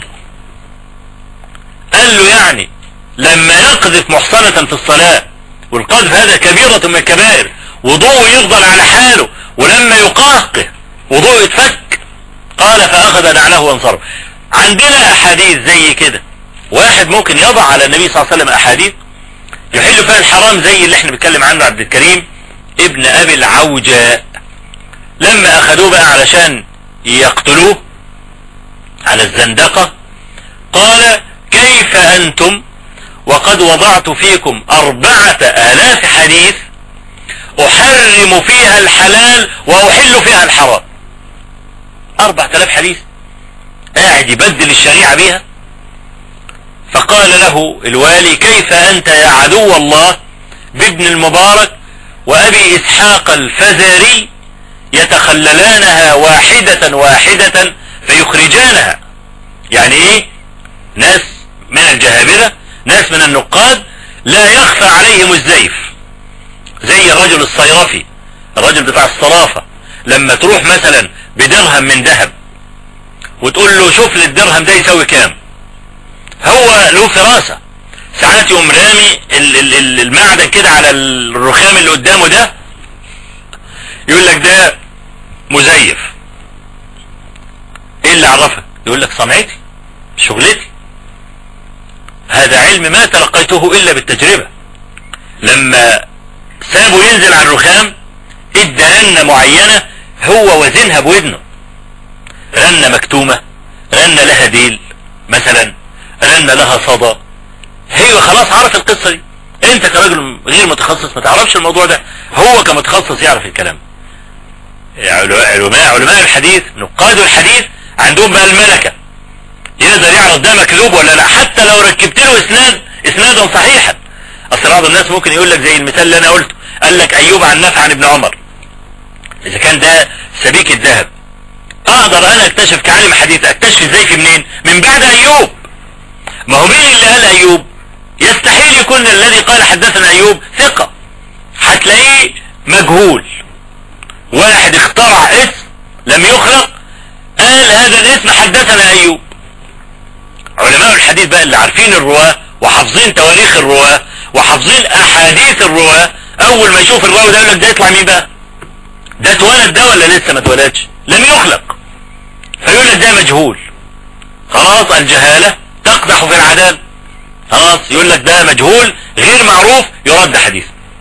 قال له يعني لما يقذف محصنة في الصلاة والقذف هذا كبيرة من الكبائر وضوءه يفضل على حاله ولما يقهقه وضوءه يتفك قال فأخذ نعله وانصرف عندنا أحاديث زي كده واحد ممكن يضع على النبي صلى الله عليه وسلم أحاديث يحل فيها الحرام زي اللي احنا بنتكلم عنه عبد الكريم ابن أبي العوجاء لما أخذوه بقى علشان يقتلوه على الزندقة قال كيف أنتم وقد وضعت فيكم أربعة آلاف حديث أحرم فيها الحلال وأحل فيها الحرام أربعة آلاف حديث قاعد يبدل الشريعة بيها فقال له الوالي كيف أنت يا عدو الله بابن المبارك وأبي إسحاق الفزاري يتخللانها واحدة واحدة فيخرجانها يعني ايه ناس من الجهابرة ناس من النقاد لا يخفى عليهم الزيف زي الرجل الصيرفي الرجل بتاع الصرافة لما تروح مثلا بدرهم من ذهب وتقول له شوف لي الدرهم ده يساوي كام هو له فراسة ساعات يقوم رامي المعدن كده على الرخام اللي قدامه ده يقول لك ده مزيف ايه اللي عرفك يقول لك صنعتي شغلتي هذا علم ما تلقيته الا بالتجربة لما سابه ينزل على الرخام ادى رنة معينة هو وزنها بودنه رنة مكتومة رنة لها ديل مثلا رنة لها صدى هي خلاص عرف القصة دي انت كراجل غير متخصص ما تعرفش الموضوع ده هو كمتخصص يعرف الكلام علماء علماء الحديث نقاد الحديث عندهم بقى الملكة يقدر يعرف ده مكذوب ولا لا حتى لو ركبت له اسناد اسنادا صحيحا اصل بعض الناس ممكن يقول لك زي المثال اللي انا قلته قال لك ايوب عن نفع عن ابن عمر اذا كان ده سبيك الذهب اقدر انا اكتشف كعالم حديث اكتشف ازاي في منين من بعد ايوب ما هو مين اللي قال ايوب يستحيل يكون الذي قال حدثنا ايوب ثقة هتلاقيه مجهول واحد اخترع اسم لم يخلق قال هذا الاسم حدثنا ايوب علماء الحديث بقى اللي عارفين الرواة وحافظين تواريخ الرواة وحافظين احاديث الرواة اول ما يشوف الراوي ده يقول لك ده يطلع مين بقى ده اتولد ده ولا لسه ما اتولدش لم يخلق فيقول لك ده مجهول خلاص الجهالة تقدح في العدالة خلاص يقول لك ده مجهول غير معروف يرد حديث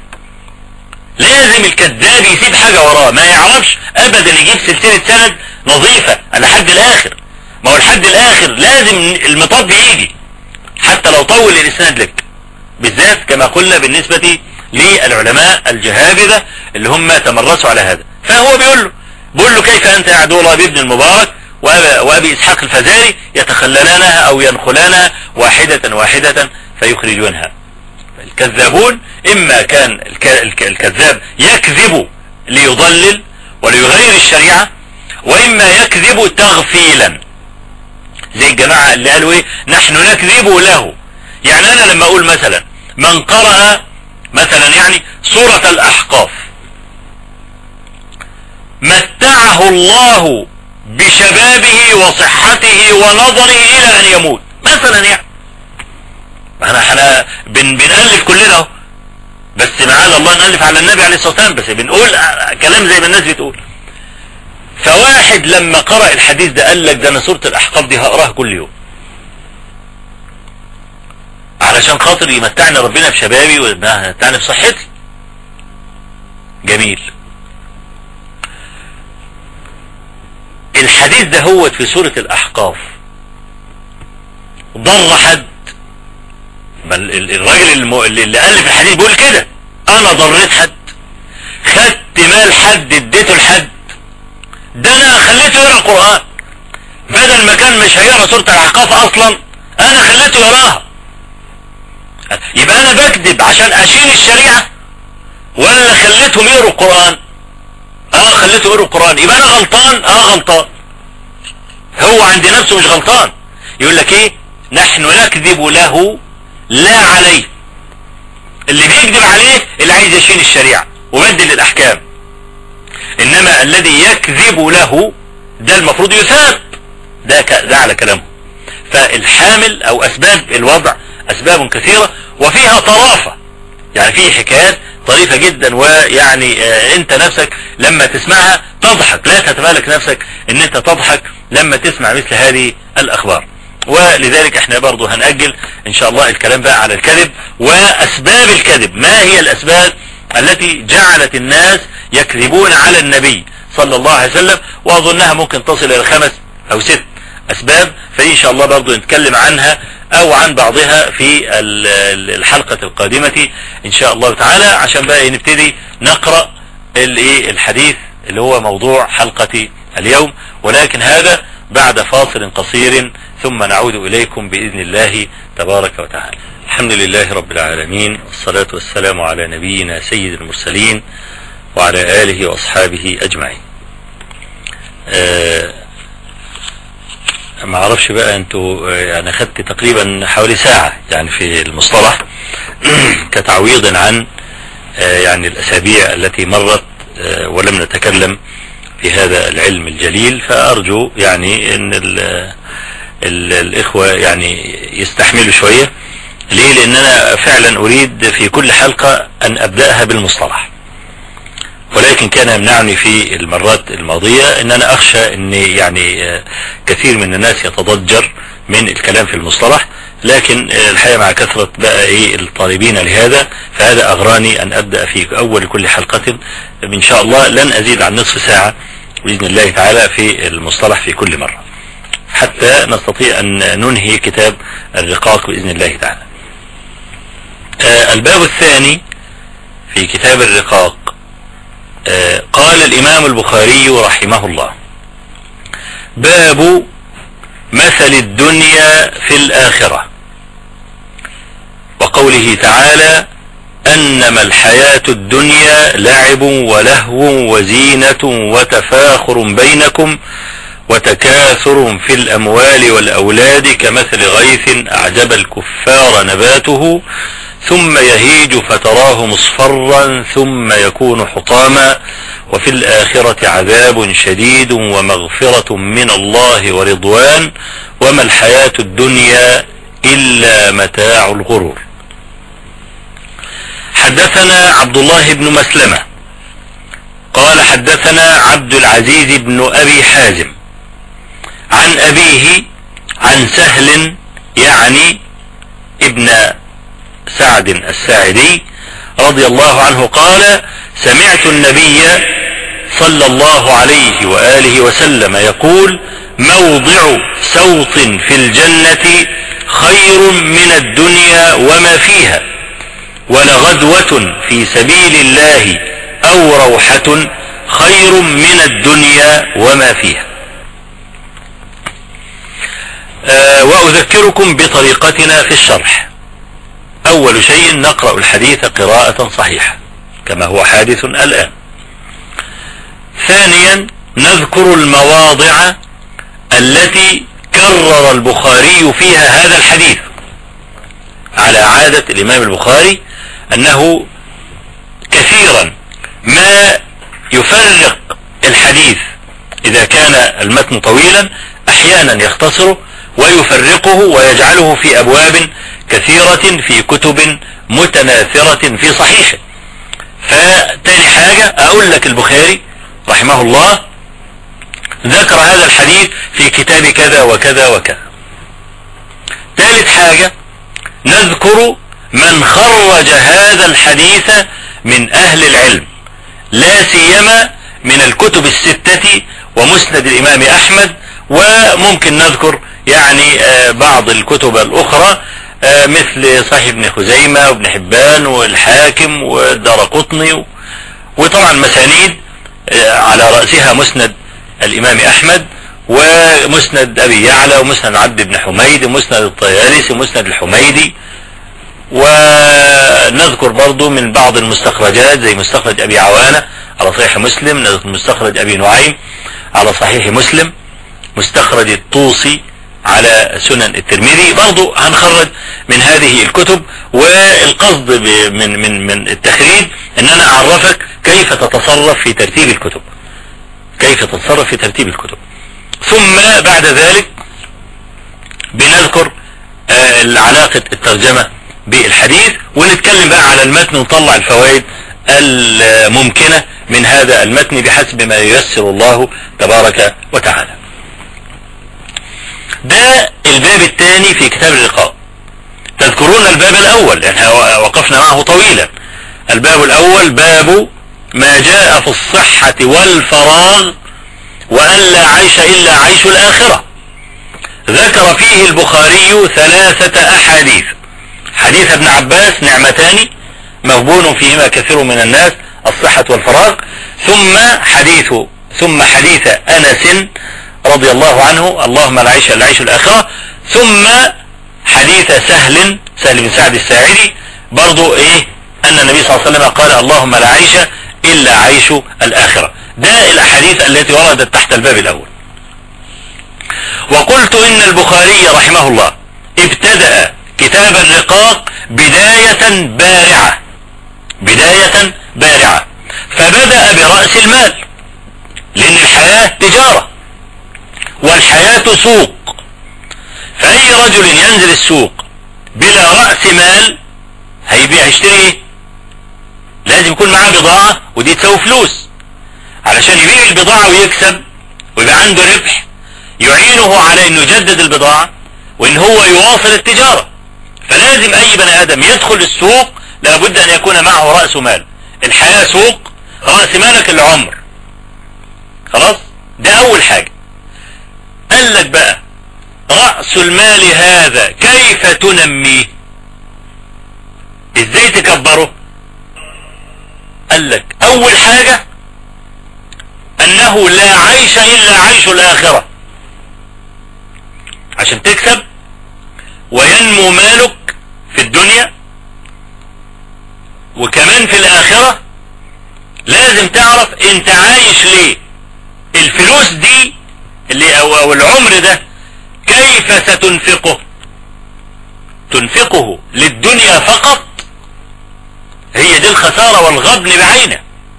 لازم الكذاب يسيب حاجة وراه ما يعرفش ابدا يجيب سلسلة سند نظيفة لحد الاخر ما هو لحد الاخر لازم المطب يجي حتى لو طول الاسناد لك بالذات كما قلنا بالنسبة للعلماء الجهابذة اللي هم تمرسوا على هذا فهو بيقول له بيقول له كيف انت يا عدو الله بابن المبارك وابي اسحاق الفزاري يتخللانها او ينخلانها واحدة واحدة فيخرجونها الكذابون اما كان الكذاب يكذب ليضلل وليغير الشريعة واما يكذب تغفيلا زي الجماعة اللي قالوا ايه نحن نكذب له يعني انا لما اقول مثلا من قرأ مثلا يعني سورة الاحقاف متعه الله بشبابه وصحته ونظره الى ان يموت مثلا يعني احنا احنا بن بنألف كلنا اهو بس معاذ الله نألف على النبي عليه الصلاة والسلام بس بنقول كلام زي ما الناس بتقول فواحد لما قرأ الحديث ده قال لك ده انا سورة الاحقاف دي هقراها كل يوم علشان خاطر يمتعني ربنا بشبابي ويمتعني بصحتي جميل الحديث ده هو في سورة الأحقاف ضر حد بل الراجل اللي ألف الحديث بيقول كده أنا ضريت حد خدت مال حد اديته لحد ده أنا خليته يقرأ القرآن بدل ما كان مش هيقرأ سورة الأحقاف أصلا أنا خليته يقراها يبقى أنا بكذب عشان أشيل الشريعة ولا خليتهم يقروا القرآن اه خليته يقروا القرآن يبقى انا غلطان اه غلطان هو عند نفسه مش غلطان يقول لك ايه نحن نكذب له لا عليه اللي بيكذب عليه اللي عايز يشيل الشريعة ويبدل الاحكام انما الذي يكذب له ده المفروض يثاب ده, ده على كلامه فالحامل او اسباب الوضع اسباب كثيرة وفيها طرافة يعني في حكايات طريفة جدا ويعني آه انت نفسك لما تسمعها تضحك لا تتمالك نفسك ان انت تضحك لما تسمع مثل هذه الاخبار ولذلك احنا برضو هنأجل ان شاء الله الكلام بقى على الكذب واسباب الكذب ما هي الاسباب التي جعلت الناس يكذبون على النبي صلى الله عليه وسلم واظنها ممكن تصل الى خمس او ست اسباب فان شاء الله برضو نتكلم عنها او عن بعضها في الحلقة القادمة ان شاء الله تعالى عشان بقى نبتدي نقرأ الحديث اللي هو موضوع حلقة اليوم ولكن هذا بعد فاصل قصير ثم نعود اليكم باذن الله تبارك وتعالى الحمد لله رب العالمين والصلاة والسلام على نبينا سيد المرسلين وعلى آله وأصحابه أجمعين أه ما اعرفش بقى انتوا يعني خدت تقريبا حوالي ساعة يعني في المصطلح كتعويض عن يعني الاسابيع التي مرت ولم نتكلم في هذا العلم الجليل فارجو يعني ان ال ال الاخوة يعني يستحملوا شوية ليه لان انا فعلا اريد في كل حلقة ان ابدأها بالمصطلح ولكن كان يمنعني في المرات الماضية ان انا اخشى ان يعني كثير من الناس يتضجر من الكلام في المصطلح لكن الحقيقة مع كثرة بقى ايه الطالبين لهذا فهذا اغراني ان ابدأ في اول كل حلقة ان شاء الله لن ازيد عن نصف ساعة باذن الله تعالى في المصطلح في كل مرة حتى نستطيع ان ننهي كتاب الرقاق باذن الله تعالى الباب الثاني في كتاب الرقاق قال الإمام البخاري رحمه الله باب مثل الدنيا في الآخرة وقوله تعالى أنما الحياة الدنيا لعب ولهو وزينة وتفاخر بينكم وتكاثر في الأموال والأولاد كمثل غيث أعجب الكفار نباته ثم يهيج فتراه مصفرا ثم يكون حطاما وفي الآخرة عذاب شديد ومغفرة من الله ورضوان وما الحياة الدنيا إلا متاع الغرور حدثنا عبد الله بن مسلمة قال حدثنا عبد العزيز بن أبي حازم عن أبيه عن سهل يعني ابن سعد الساعدي رضي الله عنه قال سمعت النبي صلى الله عليه وآله وسلم يقول موضع سوط في الجنة خير من الدنيا وما فيها ولغدوة في سبيل الله أو روحة خير من الدنيا وما فيها أه وأذكركم بطريقتنا في الشرح أول شيء نقرأ الحديث قراءة صحيحة كما هو حادث الآن ثانيا نذكر المواضع التي كرر البخاري فيها هذا الحديث على عادة الإمام البخاري أنه كثيرا ما يفرق الحديث إذا كان المتن طويلا أحيانا يختصره ويفرقه ويجعله في أبواب كثيرة في كتب متناثرة في صحيحه فتاني حاجة أقول لك البخاري رحمه الله ذكر هذا الحديث في كتاب كذا وكذا وكذا ثالث حاجة نذكر من خرج هذا الحديث من أهل العلم لا سيما من الكتب الستة ومسند الإمام أحمد وممكن نذكر يعني آه، بعض الكتب الأخرى آه، مثل صحيح ابن خزيمة وابن حبان والحاكم والدار قطني وطبعا مسانيد آه، على رأسها مسند الإمام أحمد ومسند أبي يعلى ومسند عبد بن حميد ومسند الطيالسي ومسند الحميدي ونذكر برضو من بعض المستخرجات زي مستخرج أبي عوانة على صحيح مسلم نذكر مستخرج أبي نعيم على صحيح مسلم مستخرج الطوسي على سنن الترمذي برضو هنخرج من هذه الكتب والقصد من من من التخريج ان انا اعرفك كيف تتصرف في ترتيب الكتب كيف تتصرف في ترتيب الكتب ثم بعد ذلك بنذكر آه، علاقة الترجمة بالحديث ونتكلم بقى على المتن ونطلع الفوائد الممكنة من هذا المتن بحسب ما ييسر الله تبارك وتعالى ده الباب الثاني في كتاب اللقاء تذكرون الباب الاول يعني وقفنا معه طويلا الباب الاول باب ما جاء في الصحة والفراغ وأن لا عيش إلا عيش الآخرة ذكر فيه البخاري ثلاثة أحاديث حديث ابن عباس نعمتان مغبون فيهما كثير من الناس الصحة والفراغ ثم حديث ثم حديث أنس رضي الله عنه اللهم لا عيش إلا عيش الآخرة ثم حديث سهل سهل بن سعد الساعدي برضو إيه أن النبي صلى الله عليه وسلم قال اللهم لا عيش إلا عيش الآخرة ده الأحاديث التي وردت تحت الباب الأول وقلت إن البخاري رحمه الله ابتدأ كتاب الرقاق بداية بارعة بداية بارعة فبدأ برأس المال لأن الحياة تجارة والحياة سوق فأي رجل ينزل السوق بلا رأس مال هيبيع يشتري لازم يكون معاه بضاعة ودي تسوي فلوس علشان يبيع البضاعة ويكسب ويبقى عنده ربح يعينه على انه يجدد البضاعة وان هو يواصل التجارة فلازم اي بني ادم يدخل السوق لابد ان يكون معه رأس مال الحياة سوق رأس مالك العمر خلاص ده اول حاجة قال لك بقى رأس المال هذا كيف تنميه ازاي تكبره قال لك اول حاجة انه لا عيش الا عيش الاخرة عشان تكسب وينمو مالك في الدنيا وكمان في الاخرة لازم تعرف انت عايش ليه الفلوس دي اللي او العمر ده كيف ستنفقه تنفقه للدنيا فقط هي دي الخسارة والغبن بعينه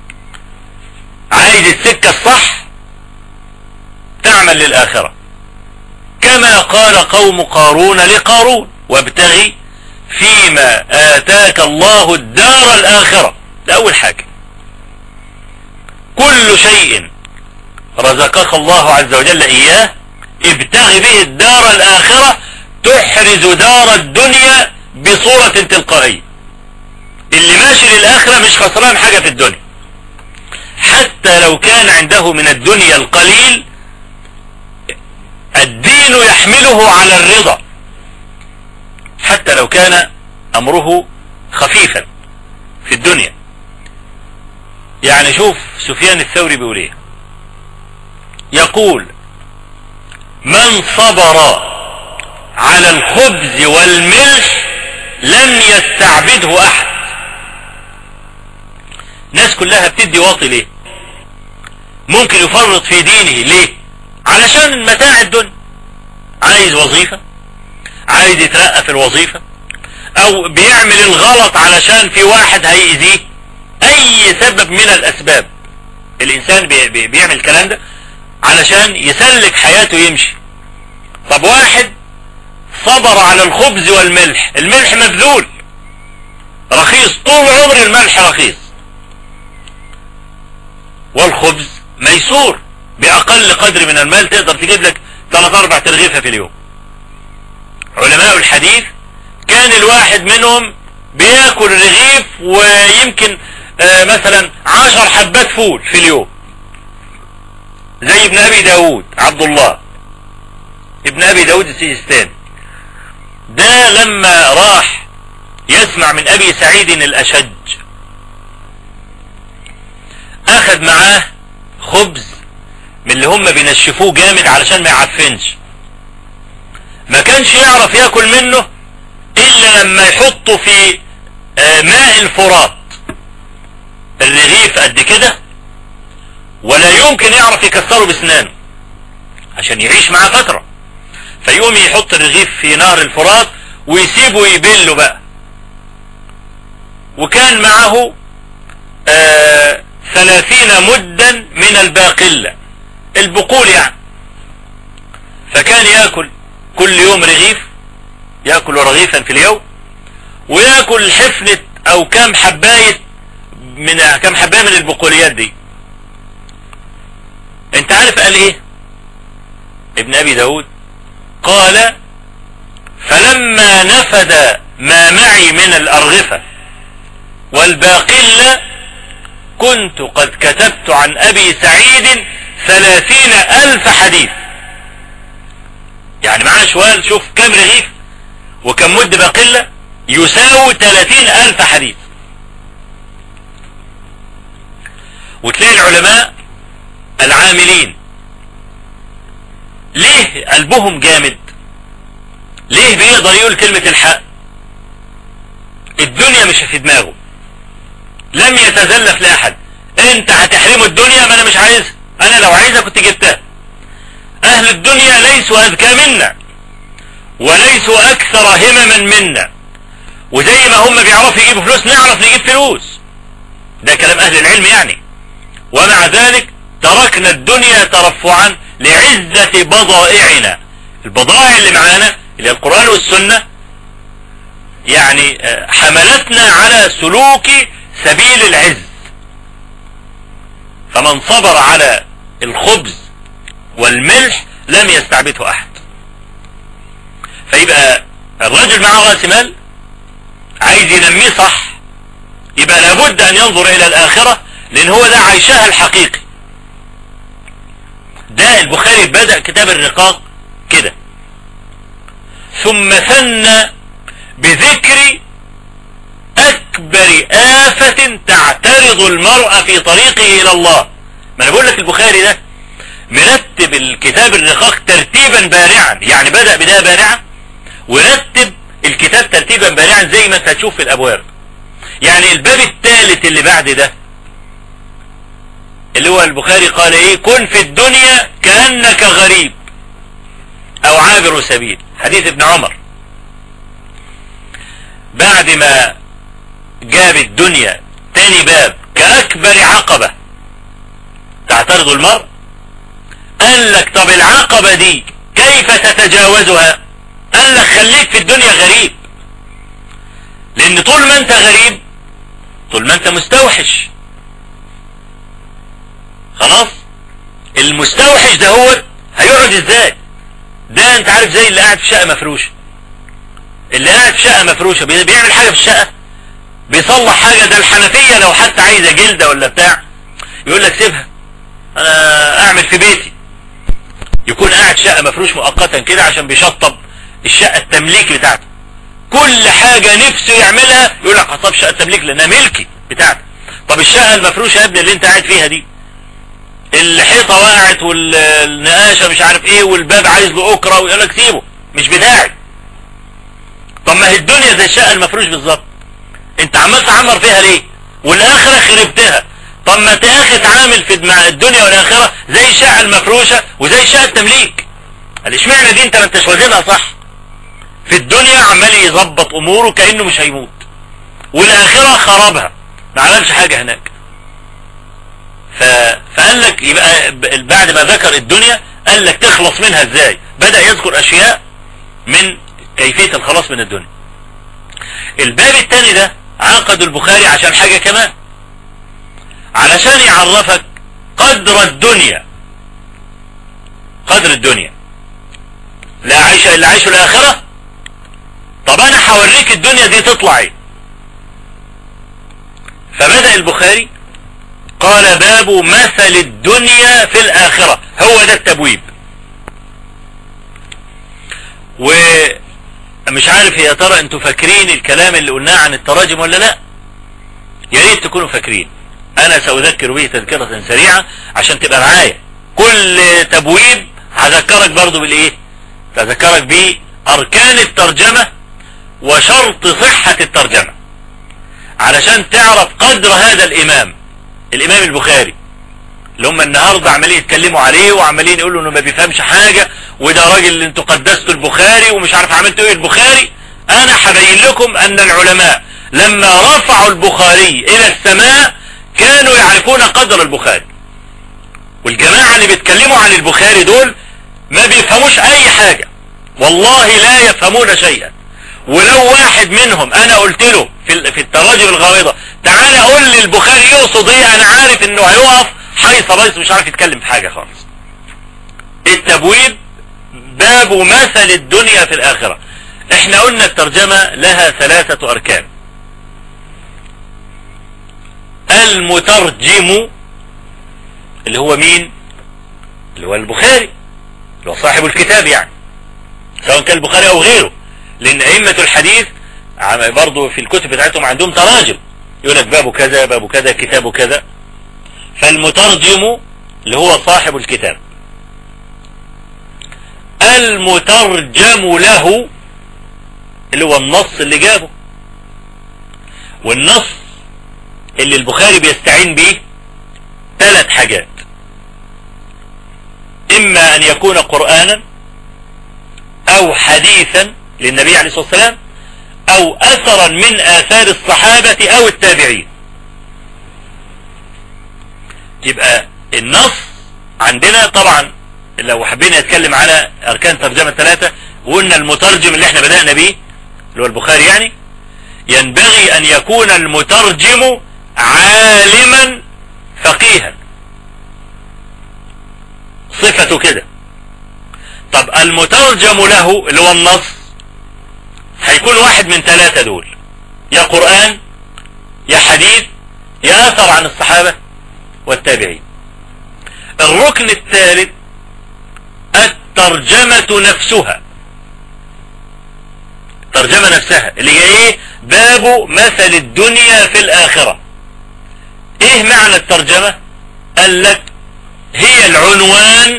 عايز السكة الصح تعمل للآخرة كما قال قوم قارون لقارون وابتغي فيما آتاك الله الدار الآخرة ده أول حاجة كل شيء رزقك الله عز وجل إياه ابتغ به الدار الآخرة تحرز دار الدنيا بصورة تلقائية اللي ماشي للآخرة مش خسران حاجة في الدنيا حتى لو كان عنده من الدنيا القليل الدين يحمله على الرضا حتى لو كان أمره خفيفا في الدنيا يعني شوف سفيان الثوري بيقول ايه يقول من صبر على الخبز والملح لم يستعبده احد ناس كلها بتدي واطي ليه ممكن يفرط في دينه ليه علشان متاع الدنيا عايز وظيفة عايز يترقى في الوظيفة او بيعمل الغلط علشان في واحد هيأذيه اي سبب من الاسباب الانسان بي بي بيعمل الكلام ده علشان يسلك حياته يمشي طب واحد صبر على الخبز والملح الملح مبذول رخيص طول عمر الملح رخيص والخبز ميسور بأقل قدر من المال تقدر تجيب لك ثلاث أربع ترغيفة في اليوم علماء الحديث كان الواحد منهم بياكل رغيف ويمكن آه مثلا عشر حبات فول في اليوم زي ابن ابي داود عبد الله ابن ابي داود السجستاني ده لما راح يسمع من ابي سعيد الاشج اخذ معاه خبز من اللي هم بينشفوه جامد علشان ما يعفنش ما كانش يعرف ياكل منه الا لما يحطه في ماء الفرات الرغيف قد كده ولا يمكن يعرف يكسره بسنانه عشان يعيش معاه فترة فيقوم يحط الرغيف في نهر الفرات ويسيبه يبله بقى وكان معه آه ثلاثين مدا من الباقلة البقول يعني فكان يأكل كل يوم رغيف يأكل رغيفا في اليوم ويأكل حفنة او كام حباية من كام حباية من البقوليات دي انت عارف قال ايه ابن ابي داود قال فلما نفد ما معي من الارغفة والباقلة كنت قد كتبت عن ابي سعيد ثلاثين الف حديث يعني معنا شوال شوف كم رغيف وكم مد باقلة يساوي ثلاثين الف حديث وتلاقي العلماء العاملين ليه قلبهم جامد ليه بيقدر يقول كلمة الحق الدنيا مش في دماغه لم يتزلف لأحد انت هتحرمه الدنيا ما انا مش عايزها انا لو عايزها كنت جبتها اهل الدنيا ليسوا اذكى منا وليسوا اكثر همما منا وزي ما هم بيعرفوا يجيبوا فلوس نعرف نجيب فلوس ده كلام اهل العلم يعني ومع ذلك تركنا الدنيا ترفعا لعزة بضائعنا البضائع اللي معانا اللي هي القرآن والسنة يعني حملتنا على سلوك سبيل العز فمن صبر على الخبز والملح لم يستعبده احد فيبقى الرجل معه راس مال عايز ينميه صح يبقى لابد ان ينظر الى الاخرة لان هو ده عيشها الحقيقي ده البخاري بدأ كتاب الرقاق كده ثم ثنى بذكر اكبر آفة تعترض المرأة في طريقه الى الله ما انا بقول لك البخاري ده مرتب الكتاب الرقاق ترتيبا بارعا يعني بدأ بداية بارعة ورتب الكتاب ترتيبا بارعا زي ما انت هتشوف في الابواب يعني الباب الثالث اللي بعد ده اللي هو البخاري قال ايه كن في الدنيا كأنك غريب او عابر سبيل حديث ابن عمر بعد ما جاب الدنيا تاني باب كأكبر عقبة تعترض المرء قال لك طب العقبة دي كيف تتجاوزها قال لك خليك في الدنيا غريب لان طول ما انت غريب طول ما انت مستوحش خلاص المستوحش ده هو هيقعد ازاي ده انت عارف زي اللي قاعد في شقة مفروشة اللي قاعد في شقة مفروشة بيعمل حاجة في الشقة بيصلح حاجة ده الحنفية لو حتى عايزة جلدة ولا بتاع يقول لك سيبها انا اعمل في بيتي يكون قاعد شقة مفروش مؤقتا كده عشان بيشطب الشقة التمليك بتاعته كل حاجة نفسه يعملها يقول لك طب شقة تمليك لانها ملكي بتاعتي طب الشقة المفروشة يا ابني اللي انت قاعد فيها دي الحيطة وقعت والنقاشة مش عارف ايه والباب عايز له اكرة ويقول لك سيبه مش بتاعي طب ما هي الدنيا زي الشقة المفروش بالظبط انت عمال تعمر فيها ليه والاخرة خربتها طب ما تاخي تعامل في الدنيا والاخرة زي الشقة المفروشة وزي الشقة التمليك قال اشمعنى دي انت ما انتش واخدها صح في الدنيا عمال يظبط اموره كأنه مش هيموت والاخرة خربها ما عملش حاجة هناك ف... فقال لك يبقى بعد ما ذكر الدنيا قال لك تخلص منها ازاي بدأ يذكر اشياء من كيفية الخلاص من الدنيا الباب الثاني ده عقد البخاري عشان حاجة كمان علشان يعرفك قدر الدنيا قدر الدنيا لا عيش الا عيش الاخرة طب انا هوريك الدنيا دي تطلع ايه فبدأ البخاري قال باب مثل الدنيا في الآخرة هو ده التبويب ومش عارف يا ترى انتوا فاكرين الكلام اللي قلناه عن التراجم ولا لا يا ريت تكونوا فاكرين انا ساذكر به تذكرة سريعة عشان تبقى معايا كل تبويب هذكرك برضو بالايه تذكرك باركان الترجمة وشرط صحة الترجمة علشان تعرف قدر هذا الامام الامام البخاري اللي هم النهاردة عمالين يتكلموا عليه وعمالين يقولوا انه ما بيفهمش حاجة وده راجل اللي انتوا قدستوا البخاري ومش عارف عملتوا ايه البخاري انا حبين لكم ان العلماء لما رفعوا البخاري الى السماء كانوا يعرفون قدر البخاري والجماعة اللي بيتكلموا عن البخاري دول ما بيفهموش اي حاجة والله لا يفهمون شيئا ولو واحد منهم انا قلت له في في التراجم الغامضة تعالى قول لي البخاري يقصد ايه انا عارف انه هيقف حيث رئيس مش عارف يتكلم في حاجة خالص التبويب باب مثل الدنيا في الاخرة احنا قلنا الترجمة لها ثلاثة اركان المترجم اللي هو مين اللي هو البخاري اللي هو صاحب الكتاب يعني سواء كان البخاري او غيره لان ائمة الحديث برضو في الكتب بتاعتهم عندهم تراجم يقول لك باب كذا باب كذا كتاب كذا فالمترجم اللي هو صاحب الكتاب المترجم له اللي هو النص اللي جابه والنص اللي البخاري بيستعين به ثلاث حاجات اما ان يكون قرآنا او حديثا للنبي عليه الصلاة والسلام او اثرا من اثار الصحابة او التابعين يبقى النص عندنا طبعا لو حبينا نتكلم على اركان ترجمة ثلاثة وقلنا المترجم اللي احنا بدأنا به اللي هو البخاري يعني ينبغي ان يكون المترجم عالما فقيها صفته كده طب المترجم له اللي هو النص هيكون واحد من ثلاثة دول يا قرآن يا حديث يا أثر عن الصحابة والتابعين الركن الثالث الترجمة نفسها الترجمة نفسها اللي هي ايه باب مثل الدنيا في الآخرة ايه معنى الترجمة قال لك هي العنوان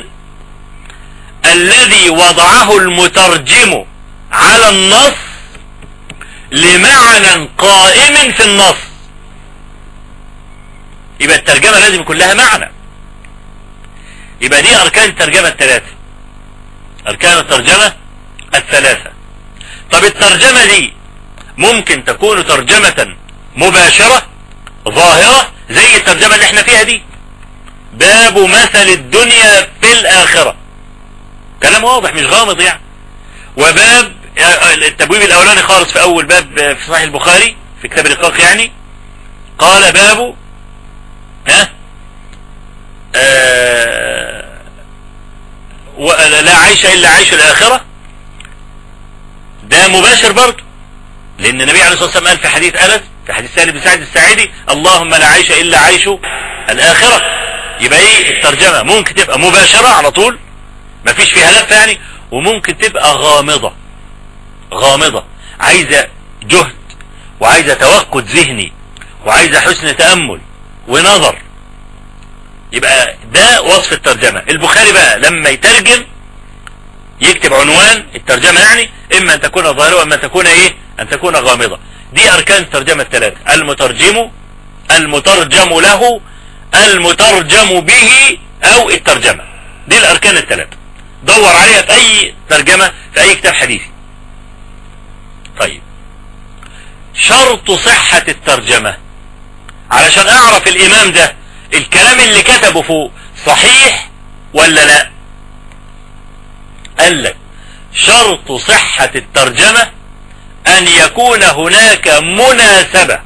الذي وضعه المترجم على النص لمعنى قائم في النص يبقى الترجمة لازم يكون لها معنى يبقى دي اركان الترجمة الثلاثة اركان الترجمة الثلاثة طب الترجمة دي ممكن تكون ترجمة مباشرة ظاهرة زي الترجمة اللي احنا فيها دي باب مثل الدنيا في الاخرة كلام واضح مش غامض يعني وباب التبويب الاولاني خالص في اول باب في صحيح البخاري في كتاب الرقاق يعني قال باب ها آه لا عيش الا عيش الاخرة ده مباشر برضه لان النبي عليه الصلاة والسلام قال في حديث انس في حديث سالم بن سعد الساعدي اللهم لا عيش الا عيش الاخرة يبقى ايه الترجمة ممكن تبقى مباشرة على طول مفيش فيها لفة يعني وممكن تبقى غامضة غامضة عايزة جهد وعايزة توقد ذهني وعايزة حسن تأمل ونظر يبقى ده وصف الترجمة البخاري بقى لما يترجم يكتب عنوان الترجمة يعني اما ان تكون ظاهرة واما ان تكون ايه ان تكون غامضة دي اركان الترجمة الثلاثة المترجم المترجم له المترجم به او الترجمة دي الاركان الثلاثة دور عليها في اي ترجمة في اي كتاب حديثي طيب شرط صحة الترجمة علشان اعرف الامام ده الكلام اللي كتبه فوق صحيح ولا لا قال لك شرط صحة الترجمة ان يكون هناك مناسبة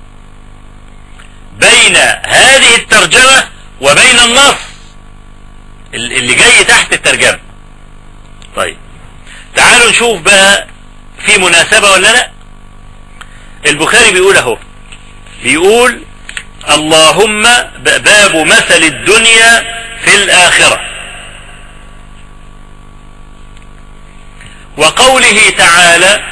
بين هذه الترجمة وبين النص اللي جاي تحت الترجمة طيب تعالوا نشوف بقى في مناسبة ولا لا البخاري بيقول اهو بيقول اللهم باب مثل الدنيا في الآخرة وقوله تعالى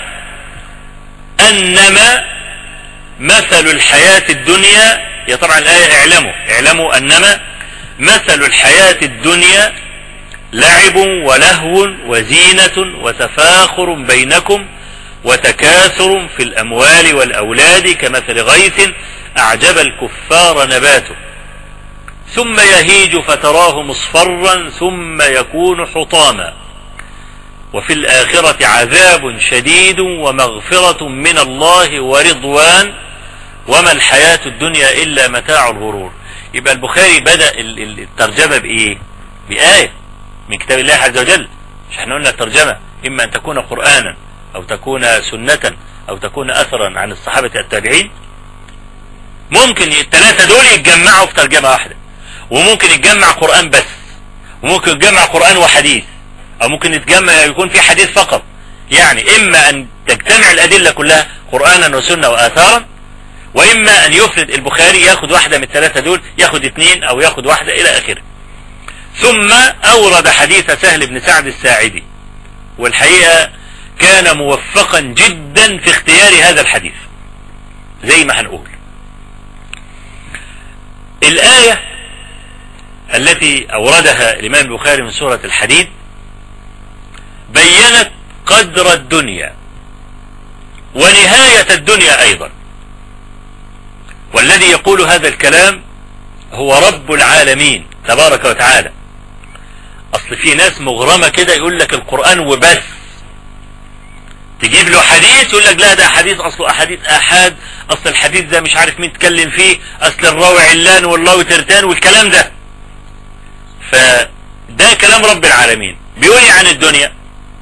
أنما مثل الحياة الدنيا يا طبعا الآية اعلموا اعلموا أنما مثل الحياة الدنيا لعب ولهو وزينة وتفاخر بينكم وتكاثر في الأموال والأولاد كمثل غيث أعجب الكفار نباته ثم يهيج فتراه مصفرا ثم يكون حطاما وفي الآخرة عذاب شديد ومغفرة من الله ورضوان وما الحياة الدنيا إلا متاع الغرور يبقى البخاري بدأ الترجمة بإيه بآية من كتاب الله عز وجل مش احنا قلنا الترجمة إما أن تكون قرآنا أو تكون سنة أو تكون أثرا عن الصحابة التابعين ممكن الثلاثة دول يتجمعوا في ترجمة واحدة وممكن يتجمع قرآن بس وممكن يتجمع قرآن وحديث أو ممكن يتجمع يكون في حديث فقط يعني إما أن تجتمع الأدلة كلها قرآنا وسنة وآثارا وإما أن يفرد البخاري ياخد واحدة من الثلاثة دول ياخد اثنين أو ياخد واحدة إلى آخره ثم أورد حديث سهل بن سعد الساعدي والحقيقة كان موفقا جدا في اختيار هذا الحديث زي ما هنقول الآية التي أوردها الإمام البخاري من سورة الحديد بينت قدر الدنيا ونهاية الدنيا أيضا والذي يقول هذا الكلام هو رب العالمين تبارك وتعالى أصل في ناس مغرمة كده يقول لك القرآن وبس تجيب له حديث يقول لك لا ده حديث اصله احاديث احاد اصل الحديث ده مش عارف مين اتكلم فيه اصل الراوي علان والله ترتان والكلام ده فده كلام رب العالمين بيقول عن الدنيا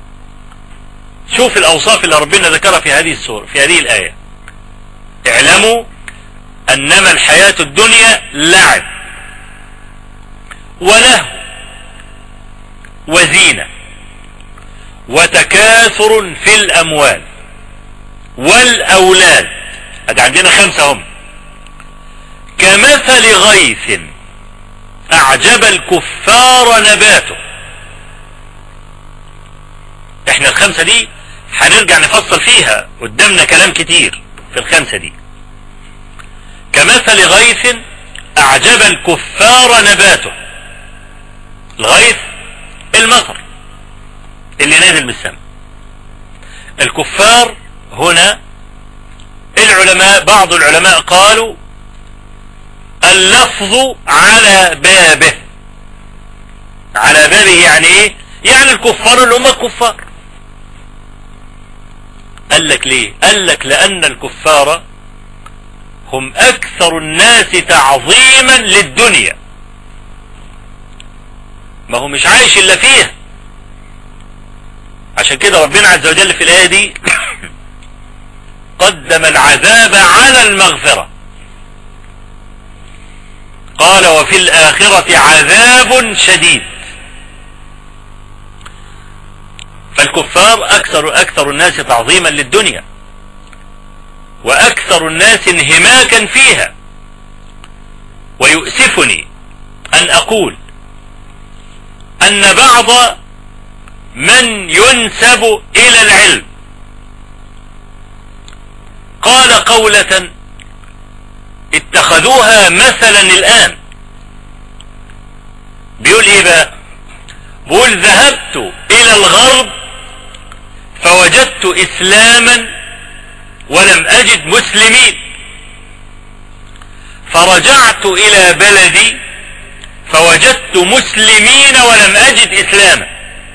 شوف الاوصاف اللي ربنا ذكرها في هذه السورة في هذه الاية اعلموا انما الحياة الدنيا لعب وله وزينه وتكاثر في الأموال والأولاد ادي عندنا خمسة هم كمثل غيث أعجب الكفار نباته احنا الخمسة دي هنرجع نفصل فيها قدامنا كلام كتير في الخمسة دي كمثل غيث أعجب الكفار نباته الغيث المطر اللي نازل من السماء الكفار هنا العلماء بعض العلماء قالوا اللفظ على بابه على بابه يعني ايه يعني الكفار اللي هم الكفار قال لك ليه قال لك لان الكفار هم اكثر الناس تعظيما للدنيا ما هو مش عايش الا فيها عشان كده ربنا عز وجل في الآية دي قدم العذاب على المغفرة قال وفي الآخرة عذاب شديد فالكفار أكثر أكثر الناس تعظيما للدنيا وأكثر الناس انهماكا فيها ويؤسفني أن أقول أن بعض من ينسب إلى العلم قال قولة اتخذوها مثلا الآن بيقول ايه بقى بيقول ذهبت الى الغرب فوجدت اسلاما ولم اجد مسلمين فرجعت الى بلدي فوجدت مسلمين ولم اجد اسلاما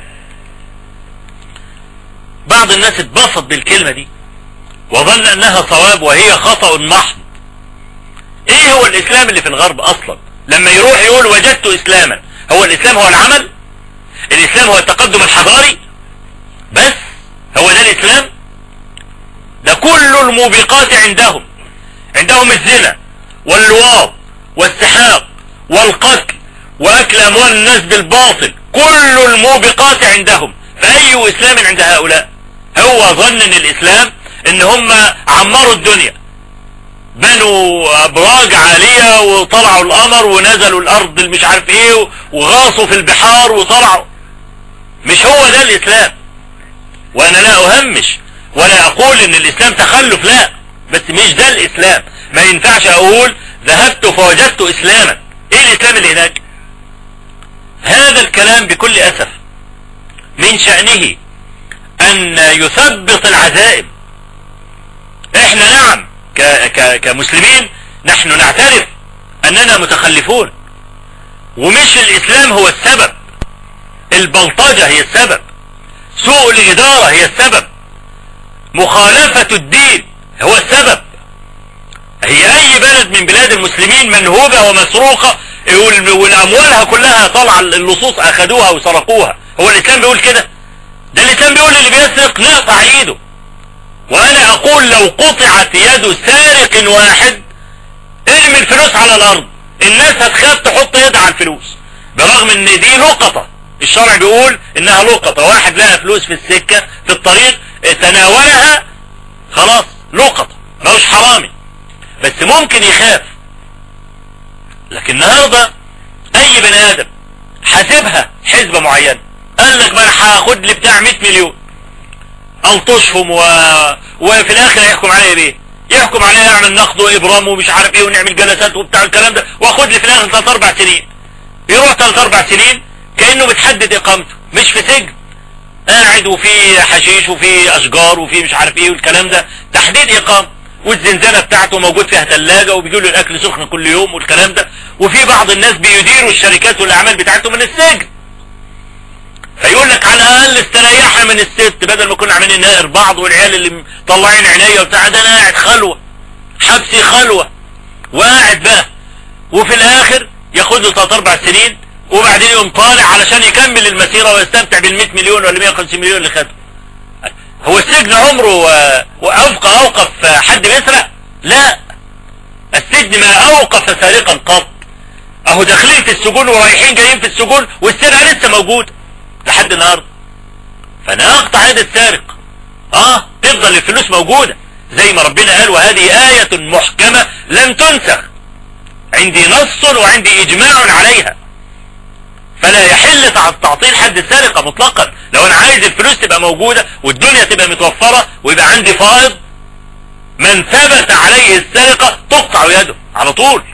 بعض الناس اتبسط بالكلمة دي وظن انها صواب وهي خطأ محض ايه هو الاسلام اللي في الغرب اصلا لما يروح يقول وجدت اسلاما هو الاسلام هو العمل الاسلام هو التقدم الحضاري بس هو ده الاسلام ده كل الموبقات عندهم عندهم الزنا واللواط والسحاق والقتل واكل اموال الناس بالباطل كل الموبقات عندهم فاي اسلام عند هؤلاء هو ظن ان الاسلام ان هم عمروا الدنيا بنوا ابراج عالية وطلعوا القمر ونزلوا الارض مش عارف ايه وغاصوا في البحار وطلعوا مش هو ده الاسلام وانا لا اهمش ولا اقول ان الاسلام تخلف لا بس مش ده الاسلام ما ينفعش اقول ذهبت فوجدت اسلاما ايه الاسلام اللي هناك هذا الكلام بكل اسف من شأنه ان يثبط العزائم احنا نعم ك ك كمسلمين نحن نعترف اننا متخلفون ومش الاسلام هو السبب البلطجة هي السبب سوء الادارة هي السبب مخالفة الدين هو السبب هي اي بلد من بلاد المسلمين منهوبة ومسروقة والاموالها كلها طالعة اللصوص اخدوها وسرقوها هو الاسلام بيقول كده ده الاسلام بيقول اللي بيسرق نقطع ايده وانا اقول لو قطعت يد سارق واحد ارمي الفلوس على الارض الناس هتخاف تحط يد على الفلوس برغم ان دي لقطة الشرع بيقول انها لقطة واحد لها فلوس في السكة في الطريق تناولها خلاص لقطة مش حرامي بس ممكن يخاف لكن النهاردة اي بني ادم حاسبها حسبة معينة قال لك ما انا هاخد لي بتاع 100 مليون الطشهم و... وفي الاخر هيحكم عليا بايه يحكم عليا يعمل نقد وابرام ومش عارف ايه ونعمل جلسات وبتاع الكلام ده واخد لي في الاخر 3 4 سنين يروح 3 4 سنين كانه بتحدد اقامته مش في سجن قاعد وفي حشيش وفي اشجار وفي مش عارف ايه والكلام ده تحديد اقامه والزنزانة بتاعته موجود فيها ثلاجة وبيجوا له الاكل سخن كل يوم والكلام ده وفي بعض الناس بيديروا الشركات والاعمال بتاعتهم من السجن فيقول لك على الاقل استريحها من الست بدل ما كنا عاملين نائر بعض والعيال اللي مطلعين عينيا وبتاع ده انا قاعد خلوة حبسي خلوة وقاعد بقى وفي الاخر ياخد له 3 4 سنين وبعدين يقوم طالع علشان يكمل المسيرة ويستمتع بال 100 مليون ولا 150 مليون اللي خده هو السجن عمره وأوقف أوقف حد بيسرق لا السجن ما أوقف سارقا قط أهو داخلين في السجون ورايحين جايين في السجون والسرقة لسه موجودة لحد النهاردة فأنا أقطع يد السارق آه تفضل الفلوس موجودة زي ما ربنا قال وهذه آية محكمة لم تنسخ عندي نص وعندي إجماع عليها فلا يحل تعطيل حد السرقة مطلقا لو انا عايز الفلوس تبقى موجودة والدنيا تبقى متوفرة ويبقى عندي فائض من ثبت عليه السرقة تقطع يده على طول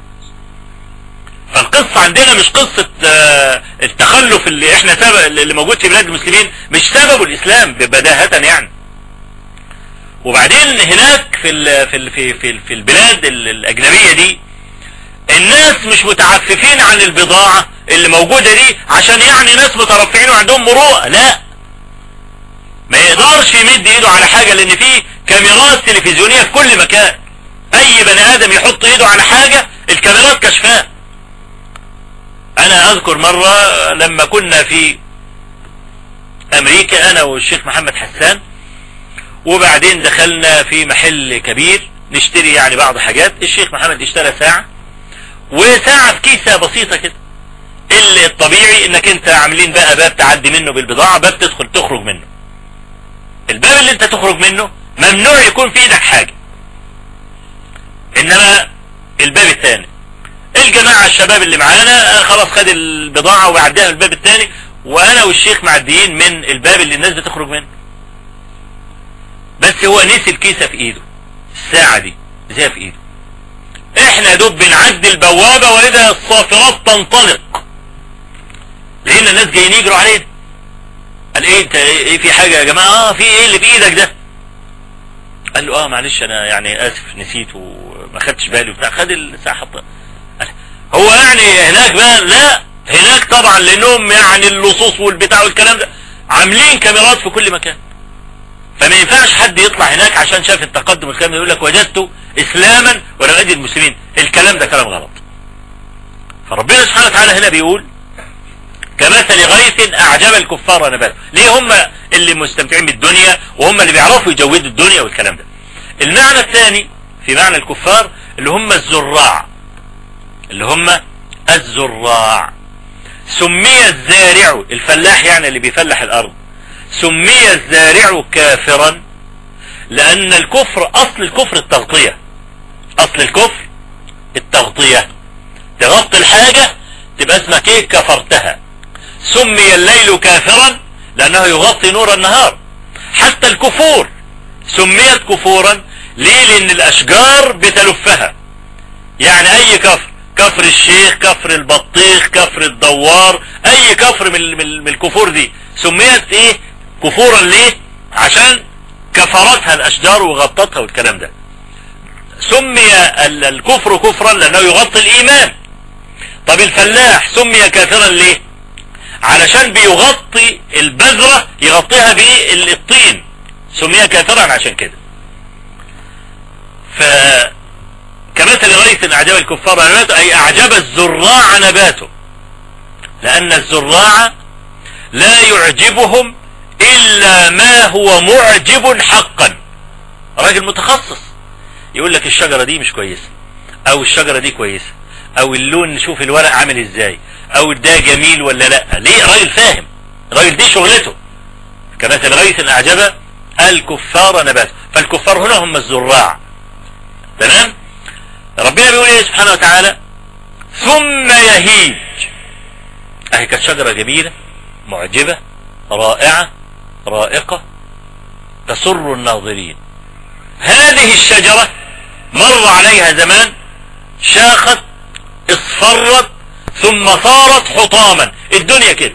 فالقصة عندنا مش قصة التخلف اللي احنا سبب اللي موجود في بلاد المسلمين مش سببه الاسلام بداهة يعني وبعدين هناك في ال في ال في في, في البلاد الاجنبية دي الناس مش متعففين عن البضاعة اللي موجودة دي عشان يعني ناس مترفعين وعندهم مروءة لا ما يقدرش يمد ايده على حاجة لان في كاميرات تلفزيونية في كل مكان اي بني ادم يحط ايده على حاجة الكاميرات كشفاه انا اذكر مرة لما كنا في امريكا انا والشيخ محمد حسان وبعدين دخلنا في محل كبير نشتري يعني بعض حاجات الشيخ محمد اشترى ساعة وساعة في كيسة بسيطة كده اللي الطبيعي انك انت عاملين بقى باب تعدي منه بالبضاعة باب تدخل تخرج منه الباب اللي انت تخرج منه ممنوع يكون في ايدك حاجة انما الباب الثاني الجماعة الشباب اللي معانا خلاص خد البضاعة وبعدها الباب الثاني وانا والشيخ معديين من الباب اللي الناس بتخرج منه بس هو نسي الكيسة في ايده الساعة دي زي في ايده احنا دوب بنعدي البوابة واذا الصافرات تنطلق لقينا الناس جايين يجروا علينا قال ايه انت ايه في حاجة يا جماعة اه في ايه اللي في ايدك ده قال له اه معلش انا يعني اسف نسيت وما خدتش بالي وبتاع خد الساعة حطها هو يعني هناك بقى لا هناك طبعا لانهم يعني اللصوص والبتاع والكلام ده عاملين كاميرات في كل مكان فما ينفعش حد يطلع هناك عشان شاف التقدم والكلام يقول لك وجدت اسلاما ولم اجد المسلمين الكلام ده كلام غلط فربنا سبحانه وتعالى هنا بيقول كمثل غيث اعجب الكفار نباته ليه هم اللي مستمتعين بالدنيا وهم اللي بيعرفوا يجودوا الدنيا والكلام ده المعنى الثاني في معنى الكفار اللي هم الزراع اللي هم الزراع سمي الزارع الفلاح يعني اللي بيفلح الارض سمي الزارع كافرا لان الكفر اصل الكفر التغطية اصل الكفر التغطية تغطي الحاجة تبقى اسمك ايه كفرتها سمي الليل كافرا لانه يغطي نور النهار حتى الكفور سميت كفورا ليه لان الاشجار بتلفها يعني اي كفر كفر الشيخ كفر البطيخ كفر الدوار اي كفر من, من الكفور دي سميت ايه كفورا ليه عشان كفرتها الاشجار وغطتها والكلام ده سمي الكفر كفرا لانه يغطي الايمان طب الفلاح سمي كافرا ليه علشان بيغطي البذرة يغطيها بالطين سمي كافرا عشان كده ف كمثل غيث اعجب الكفار نباته اي اعجب الزراع نباته لان الزراع لا يعجبهم الا ما هو معجب حقا راجل متخصص يقول لك الشجرة دي مش كويسة او الشجرة دي كويسة او اللون نشوف الورق عامل ازاي او ده جميل ولا لا ليه راجل فاهم راجل دي شغلته كمثل غيث اعجب الكفار نباته فالكفار هنا هم الزراع تمام ربنا بيقول ايه سبحانه وتعالى ثم يهيج اهي كانت شجرة جميلة معجبة رائعة رائقة تسر الناظرين هذه الشجرة مر عليها زمان شاخت اصفرت ثم صارت حطاما الدنيا كده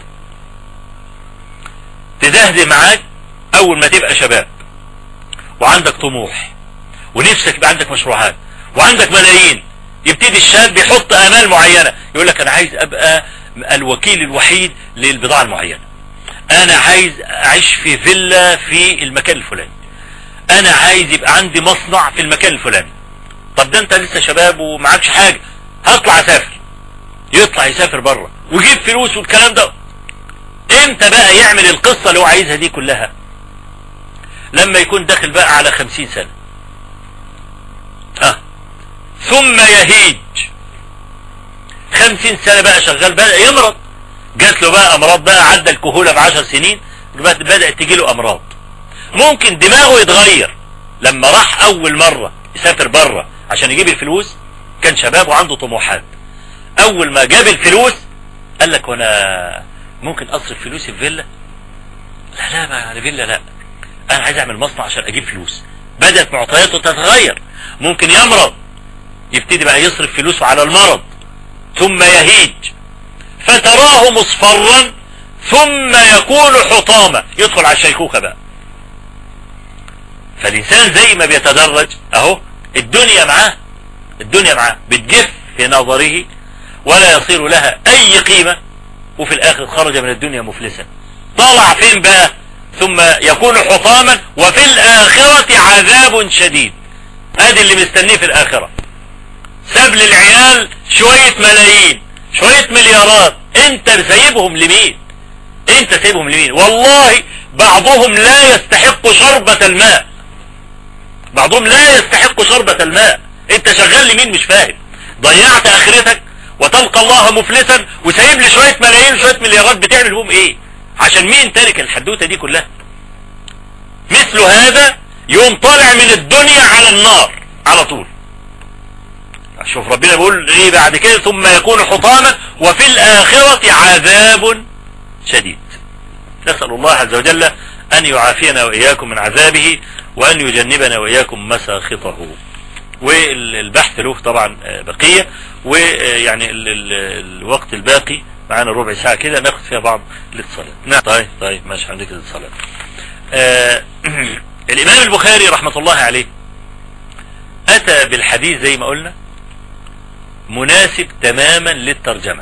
تزهدي معاك اول ما تبقى شباب وعندك طموح ونفسك يبقى عندك مشروعات وعندك ملايين يبتدي الشاب يحط امال معينة يقول لك انا عايز ابقى الوكيل الوحيد للبضاعة المعينة انا عايز اعيش في فيلا في المكان الفلاني انا عايز يبقى عندي مصنع في المكان الفلاني طب ده انت لسه شباب ومعكش حاجة هطلع اسافر يطلع يسافر بره ويجيب فلوس والكلام ده امتى بقى يعمل القصة اللي هو عايزها دي كلها لما يكون داخل بقى على خمسين سنة ها ثم يهيج خمسين سنة بقى شغال بدأ يمرض جات له بقى امراض بقى عدى الكهولة بعشر سنين بدأت تجي له امراض ممكن دماغه يتغير لما راح اول مرة يسافر بره عشان يجيب الفلوس كان شباب وعنده طموحات اول ما جاب الفلوس قال لك وانا ممكن اصرف فلوسي في فيلا لا لا ما فيلا لا انا عايز اعمل مصنع عشان اجيب فلوس بدأت معطياته تتغير ممكن يمرض يبتدي بقى يصرف فلوسه على المرض ثم يهيج فتراه مصفرا ثم يكون حطاما يدخل على الشيخوخة بقى فالإنسان زي ما بيتدرج أهو الدنيا معاه الدنيا معاه بتجف في نظره ولا يصير لها أي قيمة وفي الآخر خرج من الدنيا مفلسا طلع فين بقى ثم يكون حطاما وفي الآخرة عذاب شديد ادي اللي مستنيه في الآخرة ساب للعيال شوية ملايين شوية مليارات انت سايبهم لمين انت سايبهم لمين والله بعضهم لا يستحق شربة الماء بعضهم لا يستحق شربة الماء انت شغال لمين مش فاهم ضيعت اخرتك وتلقى الله مفلسا وسايب لي شوية ملايين وشوية مليارات بتعمل بهم ايه عشان مين تارك الحدوتة دي كلها مثل هذا يوم طالع من الدنيا على النار على طول شوف ربنا بيقول ايه بعد كده ثم يكون حطاما وفي الآخرة عذاب شديد نسأل الله عز وجل أن يعافينا وإياكم من عذابه وأن يجنبنا وإياكم مساخطه والبحث له طبعا بقية ويعني ال ال الوقت الباقي معانا ربع ساعة كده ناخد فيها بعض الاتصالات نعم طيب طيب ماشي عندك الاتصالات آه الإمام البخاري رحمة الله عليه أتى بالحديث زي ما قلنا مناسب تماما للترجمة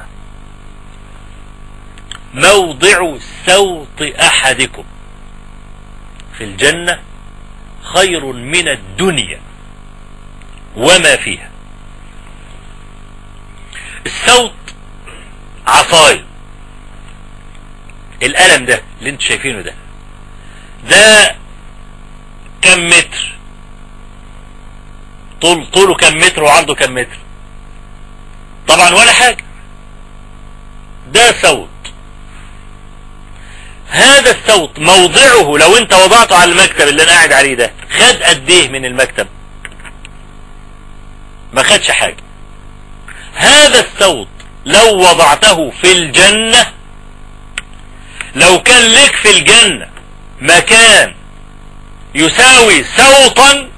موضع سوط أحدكم في الجنة خير من الدنيا وما فيها السوط عصاية القلم ده اللي انتوا شايفينه ده ده كم متر طول طوله كم متر وعرضه كم متر طبعا ولا حاجة ده صوت هذا الصوت موضعه لو انت وضعته على المكتب اللي انا قاعد عليه ده خد قد ايه من المكتب ما خدش حاجة هذا الصوت لو وضعته في الجنة لو كان لك في الجنة مكان يساوي صوتا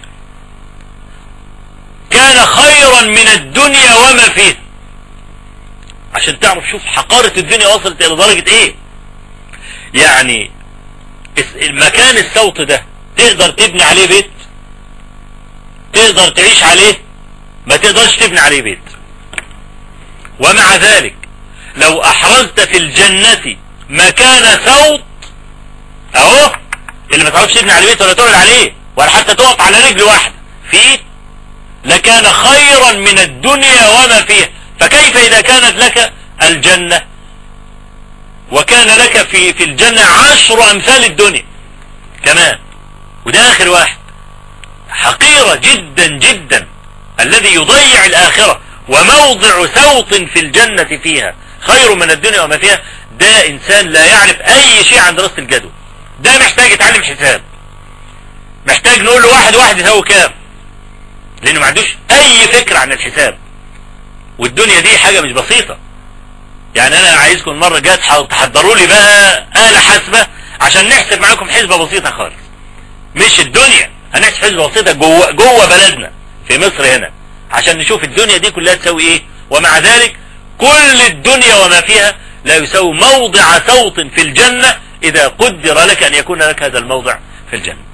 كان خيرا من الدنيا وما فيها عشان تعرف شوف حقارة الدنيا وصلت الى درجة ايه يعني المكان الصوت ده تقدر تبني عليه بيت تقدر تعيش عليه ما تقدرش تبني عليه بيت ومع ذلك لو احرزت في الجنة مكان صوت اهو اللي ما تعرفش تبني عليه بيت ولا تقعد عليه ولا حتى تقف على رجل واحدة فيه لكان خيرا من الدنيا وما فيها فكيف اذا كانت لك الجنة وكان لك في في الجنة عشر امثال الدنيا كمان وده اخر واحد حقيرة جدا جدا الذي يضيع الاخرة وموضع صوت في الجنة فيها خير من الدنيا وما فيها ده انسان لا يعرف اي شيء عن دراسة الجدول ده محتاج يتعلم حساب محتاج نقول له واحد واحد يساوي كام لانه ما عندوش اي فكرة عن الحساب والدنيا دي حاجة مش بسيطة يعني انا عايزكم المرة جات تحضروا لي بقى آلة حاسبة عشان نحسب معاكم حسبة بسيطة خالص مش الدنيا هنحسب حسبة بسيطة جوه جوه بلدنا في مصر هنا عشان نشوف الدنيا دي كلها تساوي ايه ومع ذلك كل الدنيا وما فيها لا يساوي موضع صوت في الجنة اذا قدر لك ان يكون لك هذا الموضع في الجنة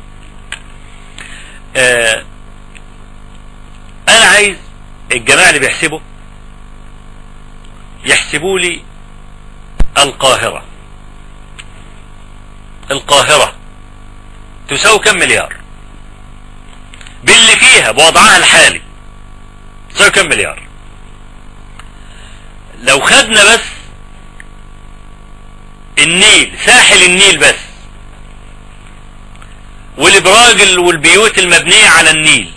آه انا عايز الجماعة اللي بيحسبوا يحسبوا لي القاهرة القاهرة تساوي كم مليار باللي فيها بوضعها الحالي تساوي كم مليار لو خدنا بس النيل ساحل النيل بس والابراج والبيوت المبنية على النيل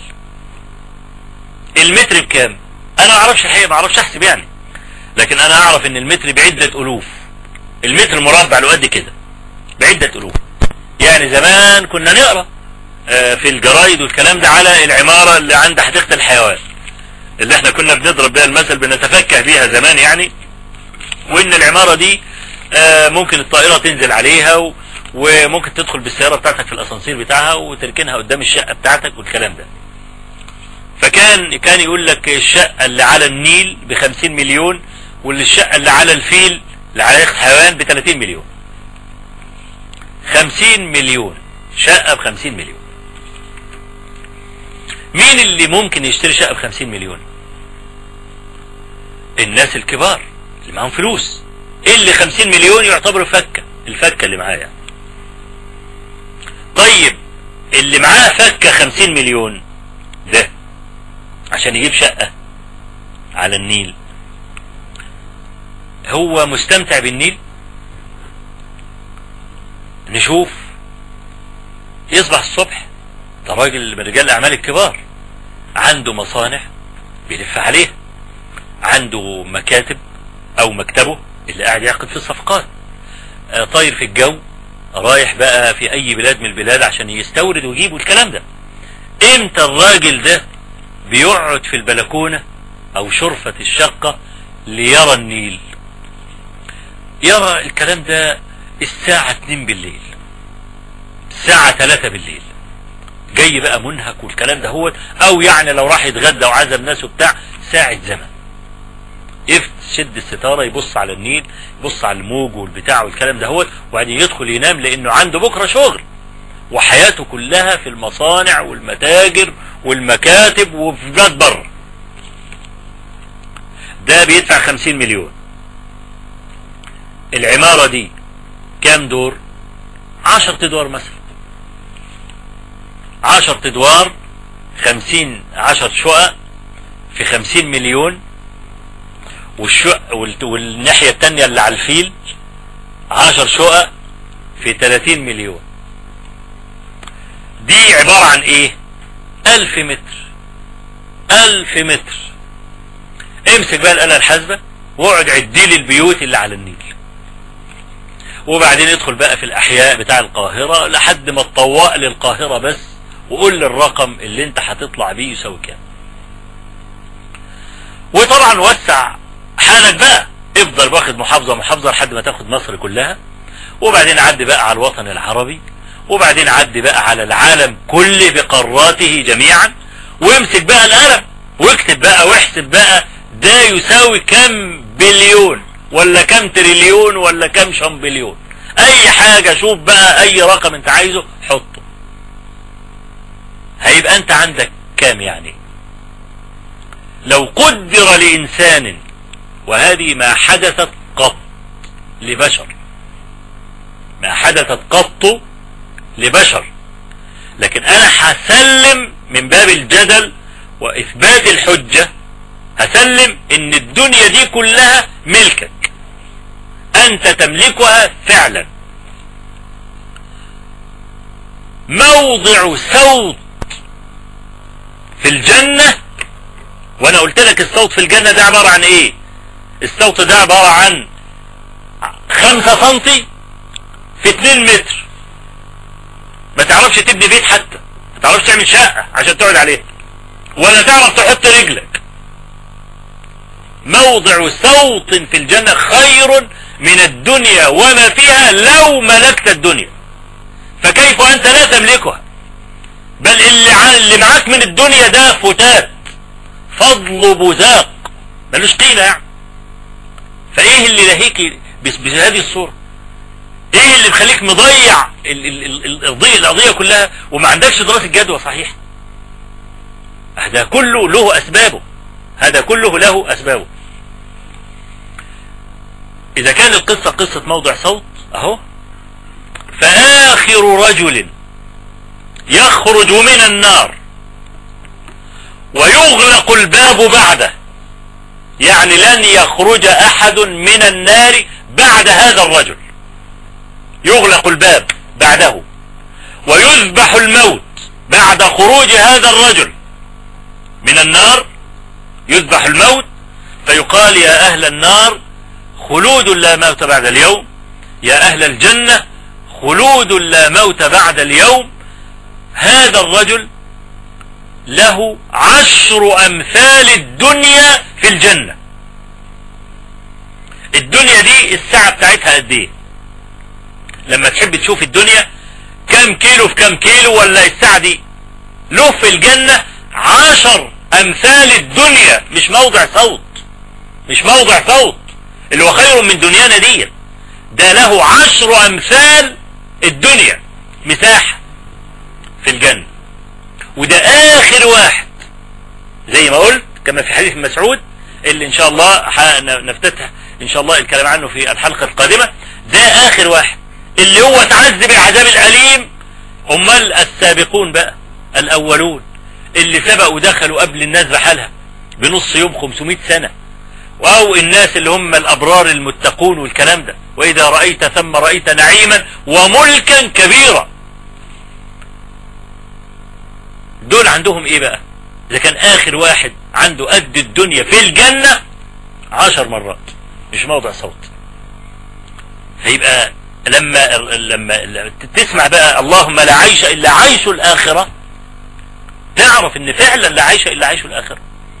المتر بكام انا ما اعرفش الحقيقة ما اعرفش احسب يعني لكن انا اعرف ان المتر بعدة الوف المتر مربع له قد كده بعدة الوف يعني زمان كنا نقرأ في الجرايد والكلام ده على العمارة اللي عند حديقة الحيوان اللي احنا كنا بنضرب بها المثل بنتفكه بيها زمان يعني وان العمارة دي ممكن الطائرة تنزل عليها وممكن تدخل بالسيارة بتاعتك في الاسانسير بتاعها وتركنها قدام الشقة بتاعتك والكلام ده فكان كان يقول لك الشقة اللي على النيل بخمسين مليون واللي الشقة اللي على الفيل اللي على حيوان بثلاثين مليون خمسين مليون شقة بخمسين مليون مين اللي ممكن يشتري شقة بخمسين مليون الناس الكبار اللي معاهم فلوس اللي خمسين مليون يعتبروا فكة الفكة اللي معاه يعني. طيب اللي معاه فكة خمسين مليون ده عشان يجيب شقة على النيل هو مستمتع بالنيل نشوف يصبح الصبح ده راجل من رجال الاعمال الكبار عنده مصانع بيلف عليها عنده مكاتب او مكتبه اللي قاعد يعقد في الصفقات طاير في الجو رايح بقى في اي بلاد من البلاد عشان يستورد ويجيب والكلام ده امتى الراجل ده بيقعد في البلكونة او شرفة الشقة ليرى النيل يرى الكلام ده الساعة 2 بالليل الساعة 3 بالليل جاي بقى منهك والكلام ده هو او يعني لو راح يتغدى وعزم ناس وبتاع ساعة زمن يشد الستارة يبص على النيل يبص على الموج والبتاع والكلام ده هو وبعدين يدخل ينام لانه عنده بكرة شغل وحياته كلها في المصانع والمتاجر والمكاتب وفي بلاد بره ده بيدفع خمسين مليون العمارة دي كام دور عشر ادوار مثلا عشر ادوار خمسين عشر شقق في خمسين مليون والشقق والناحية التانية اللي على الفيل عشر شقق في تلاتين مليون دي عبارة عن ايه الف متر الف متر امسك بقى الآلة الحاسبة واقعد عدي لي البيوت اللي على النيل وبعدين ادخل بقى في الاحياء بتاع القاهرة لحد ما تطوق للقاهرة بس وقول لي الرقم اللي انت هتطلع بيه يساوي كام وطبعا وسع حالك بقى افضل واخد محافظة محافظة لحد ما تاخد مصر كلها وبعدين عدي بقى على الوطن العربي وبعدين عدي بقى على العالم كله بقاراته جميعا وامسك بقى القلم واكتب بقى واحسب بقى ده يساوي كم بليون ولا كم تريليون ولا كم شمبليون اي حاجة شوف بقى اي رقم انت عايزه حطه هيبقى انت عندك كام يعني لو قدر لإنسان وهذه ما حدثت قط لبشر ما حدثت قط لبشر لكن انا هسلم من باب الجدل واثبات الحجة هسلم ان الدنيا دي كلها ملكك انت تملكها فعلا موضع صوت في الجنة وانا قلت لك الصوت في الجنة ده عبارة عن ايه الصوت ده عبارة عن خمسة سنتي في اتنين متر ما تعرفش تبني بيت حتى ما تعرفش تعمل شقة عشان تقعد عليها ولا تعرف تحط رجلك موضع صوت في الجنة خير من الدنيا وما فيها لو ملكت الدنيا فكيف أنت لا تملكها بل اللي, اللي معاك من الدنيا ده فتات فضل بزاق ملوش قيمة يعني فايه اللي لهيك بهذه الصورة ايه اللي مخليك مضيع القضية القضية كلها وما عندكش دراسة جدوى صحيح هذا كله له اسبابه هذا كله له اسبابه اذا كان القصة قصة موضع صوت اهو فاخر رجل يخرج من النار ويغلق الباب بعده يعني لن يخرج احد من النار بعد هذا الرجل يغلق الباب بعده ويذبح الموت بعد خروج هذا الرجل من النار يذبح الموت فيقال يا اهل النار خلود لا موت بعد اليوم يا اهل الجنة خلود لا موت بعد اليوم هذا الرجل له عشر امثال الدنيا في الجنة الدنيا دي الساعة بتاعتها قد ايه لما تحب تشوف الدنيا كم كيلو في كم كيلو ولا الساعة دي له في الجنة عشر امثال الدنيا مش موضع صوت مش موضع صوت اللي هو خير من دنيانا دي ده له عشر امثال الدنيا مساحة في الجنة وده اخر واحد زي ما قلت كما في حديث مسعود اللي ان شاء الله نفتتح ان شاء الله الكلام عنه في الحلقة القادمة ده اخر واحد اللي هو تعذب العذاب الاليم امال السابقون بقى الاولون اللي سبقوا ودخلوا قبل الناس بحالها بنص يوم 500 سنة او الناس اللي هم الابرار المتقون والكلام ده واذا رأيت ثم رأيت نعيما وملكا كبيرا دول عندهم ايه بقى اذا كان اخر واحد عنده قد الدنيا في الجنة عشر مرات مش موضع صوت فيبقى لما لما تسمع بقى اللهم لا عيش الا عيش الاخرة تعرف ان فعلا لا عيش الا عيش الاخرة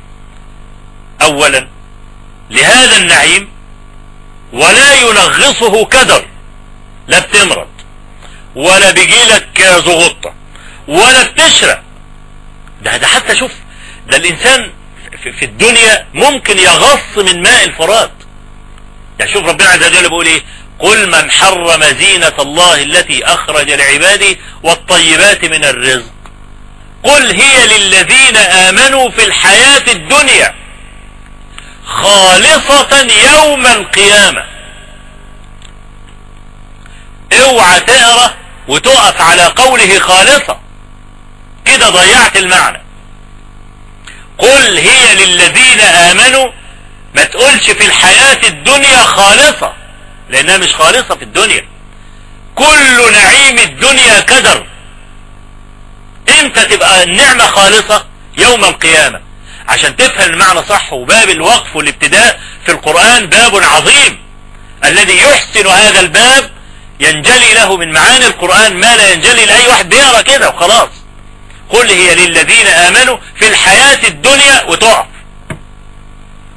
اولا لهذا النعيم ولا ينغصه كدر لا بتمرض ولا بيجيلك زغطة ولا بتشرق ده ده حتى شوف ده الانسان في الدنيا ممكن يغص من ماء الفرات يعني شوف ربنا عز وجل بيقول ايه قل من حرم زينة الله التي اخرج لعباده والطيبات من الرزق قل هي للذين امنوا في الحياة الدنيا خالصة يوم القيامة اوعى تقرأ وتقف على قوله خالصة كده ضيعت المعنى قل هي للذين آمنوا ما تقولش في الحياة الدنيا خالصة لأنها مش خالصة في الدنيا كل نعيم الدنيا كدر امتى تبقى النعمة خالصة يوم القيامة عشان تفهم المعنى صح وباب الوقف والابتداء في القرآن باب عظيم الذي يحسن هذا الباب ينجلي له من معاني القرآن ما لا ينجلي لأي واحد بيقرأ كده وخلاص قل هي للذين آمنوا في الحياة الدنيا وتقف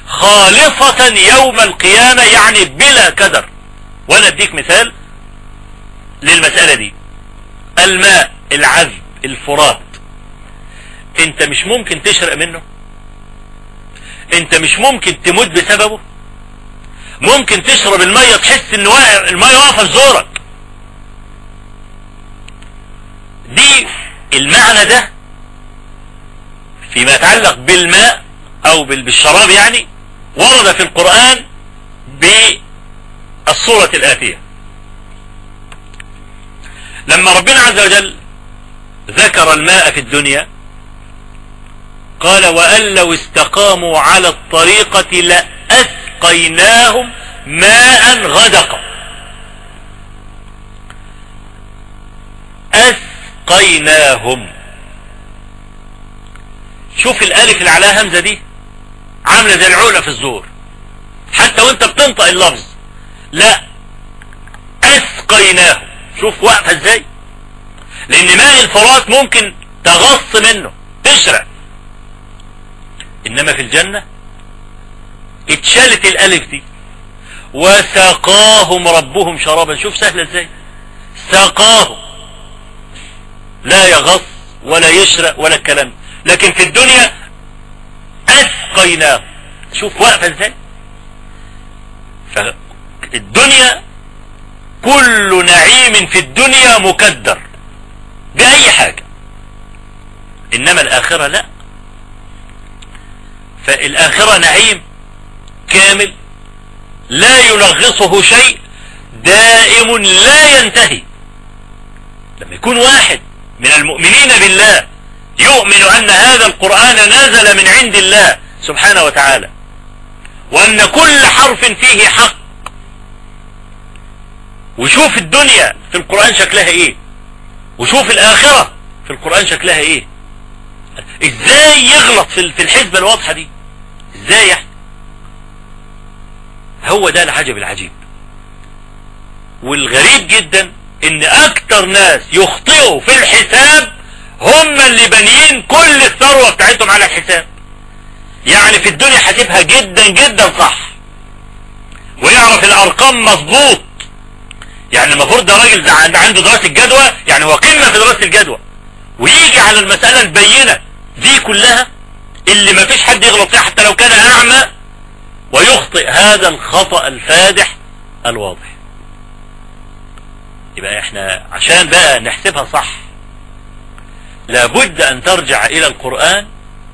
خالصة يوم القيامة يعني بلا كدر وانا اديك مثال للمسألة دي الماء العذب الفرات انت مش ممكن تشرق منه انت مش ممكن تموت بسببه ممكن تشرب المية تحس ان واقع المية واقفة في زورك دي المعنى ده فيما يتعلق بالماء او بالشراب يعني ورد في القرآن بالصورة الآتية لما ربنا عز وجل ذكر الماء في الدنيا قال وأن لو استقاموا على الطريقة لأسقيناهم ماء غدقا أسقيناهم شوف الالف اللي عليها همزة دي عاملة زي العقلة في الزور حتى وانت بتنطق اللفظ لا اسقيناه شوف واقفة ازاي لان ماء الفرات ممكن تغص منه تشرق انما في الجنة اتشالت الالف دي وسقاهم ربهم شرابا شوف سهلة ازاي سقاهم لا يغص ولا يشرق ولا الكلام لكن في الدنيا اسقيناه شوف واقفة ازاي فالدنيا كل نعيم في الدنيا مكدر بأي حاجة إنما الآخرة لا فالآخرة نعيم كامل لا يلغصه شيء دائم لا ينتهي لما يكون واحد من المؤمنين بالله يؤمن أن هذا القرآن نزل من عند الله سبحانه وتعالى وأن كل حرف فيه حق وشوف الدنيا في القرآن شكلها ايه وشوف الآخرة في القرآن شكلها ايه ازاي يغلط في في الحسبة الواضحة دي ازاي يعني هو ده العجب العجيب والغريب جدا ان اكتر ناس يخطئوا في الحساب هم اللي بانيين كل الثروة بتاعتهم على الحساب يعني في الدنيا حاسبها جدا جدا صح ويعرف الارقام مظبوط يعني المفروض ده راجل ده عنده دراسة جدوى يعني هو قمة في دراسة الجدوى ويجي على المسألة البينة دي كلها اللي ما فيش حد يغلط فيها حتى لو كان اعمى ويخطئ هذا الخطأ الفادح الواضح يبقى احنا عشان بقى نحسبها صح لابد ان ترجع الى القرآن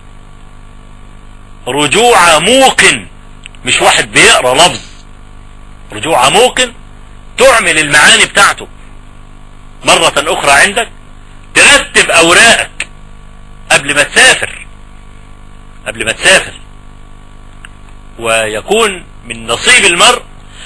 رجوع موقن مش واحد بيقرأ لفظ رجوع موقن تعمل المعاني بتاعته مرة اخرى عندك ترتب اوراقك قبل ما تسافر قبل ما تسافر ويكون من نصيب المرء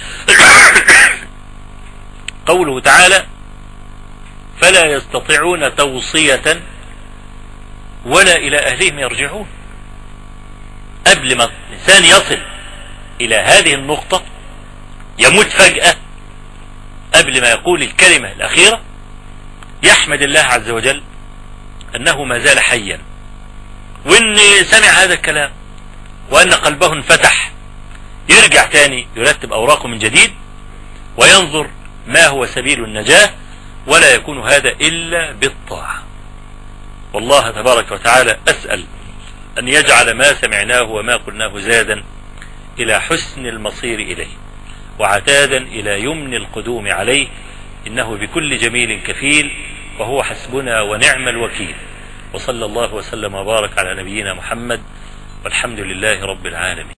قوله تعالى فلا يستطيعون توصية ولا إلى أهلهم يرجعون قبل ما الإنسان يصل إلى هذه النقطة يموت فجأة قبل ما يقول الكلمة الأخيرة يحمد الله عز وجل أنه ما زال حيا وإن سمع هذا الكلام وأن قلبه انفتح يرجع تاني يرتب أوراقه من جديد وينظر ما هو سبيل النجاة ولا يكون هذا إلا بالطاعة والله تبارك وتعالى أسأل أن يجعل ما سمعناه وما قلناه زادا إلى حسن المصير إليه وعتادا إلى يمن القدوم عليه إنه بكل جميل كفيل وهو حسبنا ونعم الوكيل وصلى الله وسلم وبارك على نبينا محمد والحمد لله رب العالمين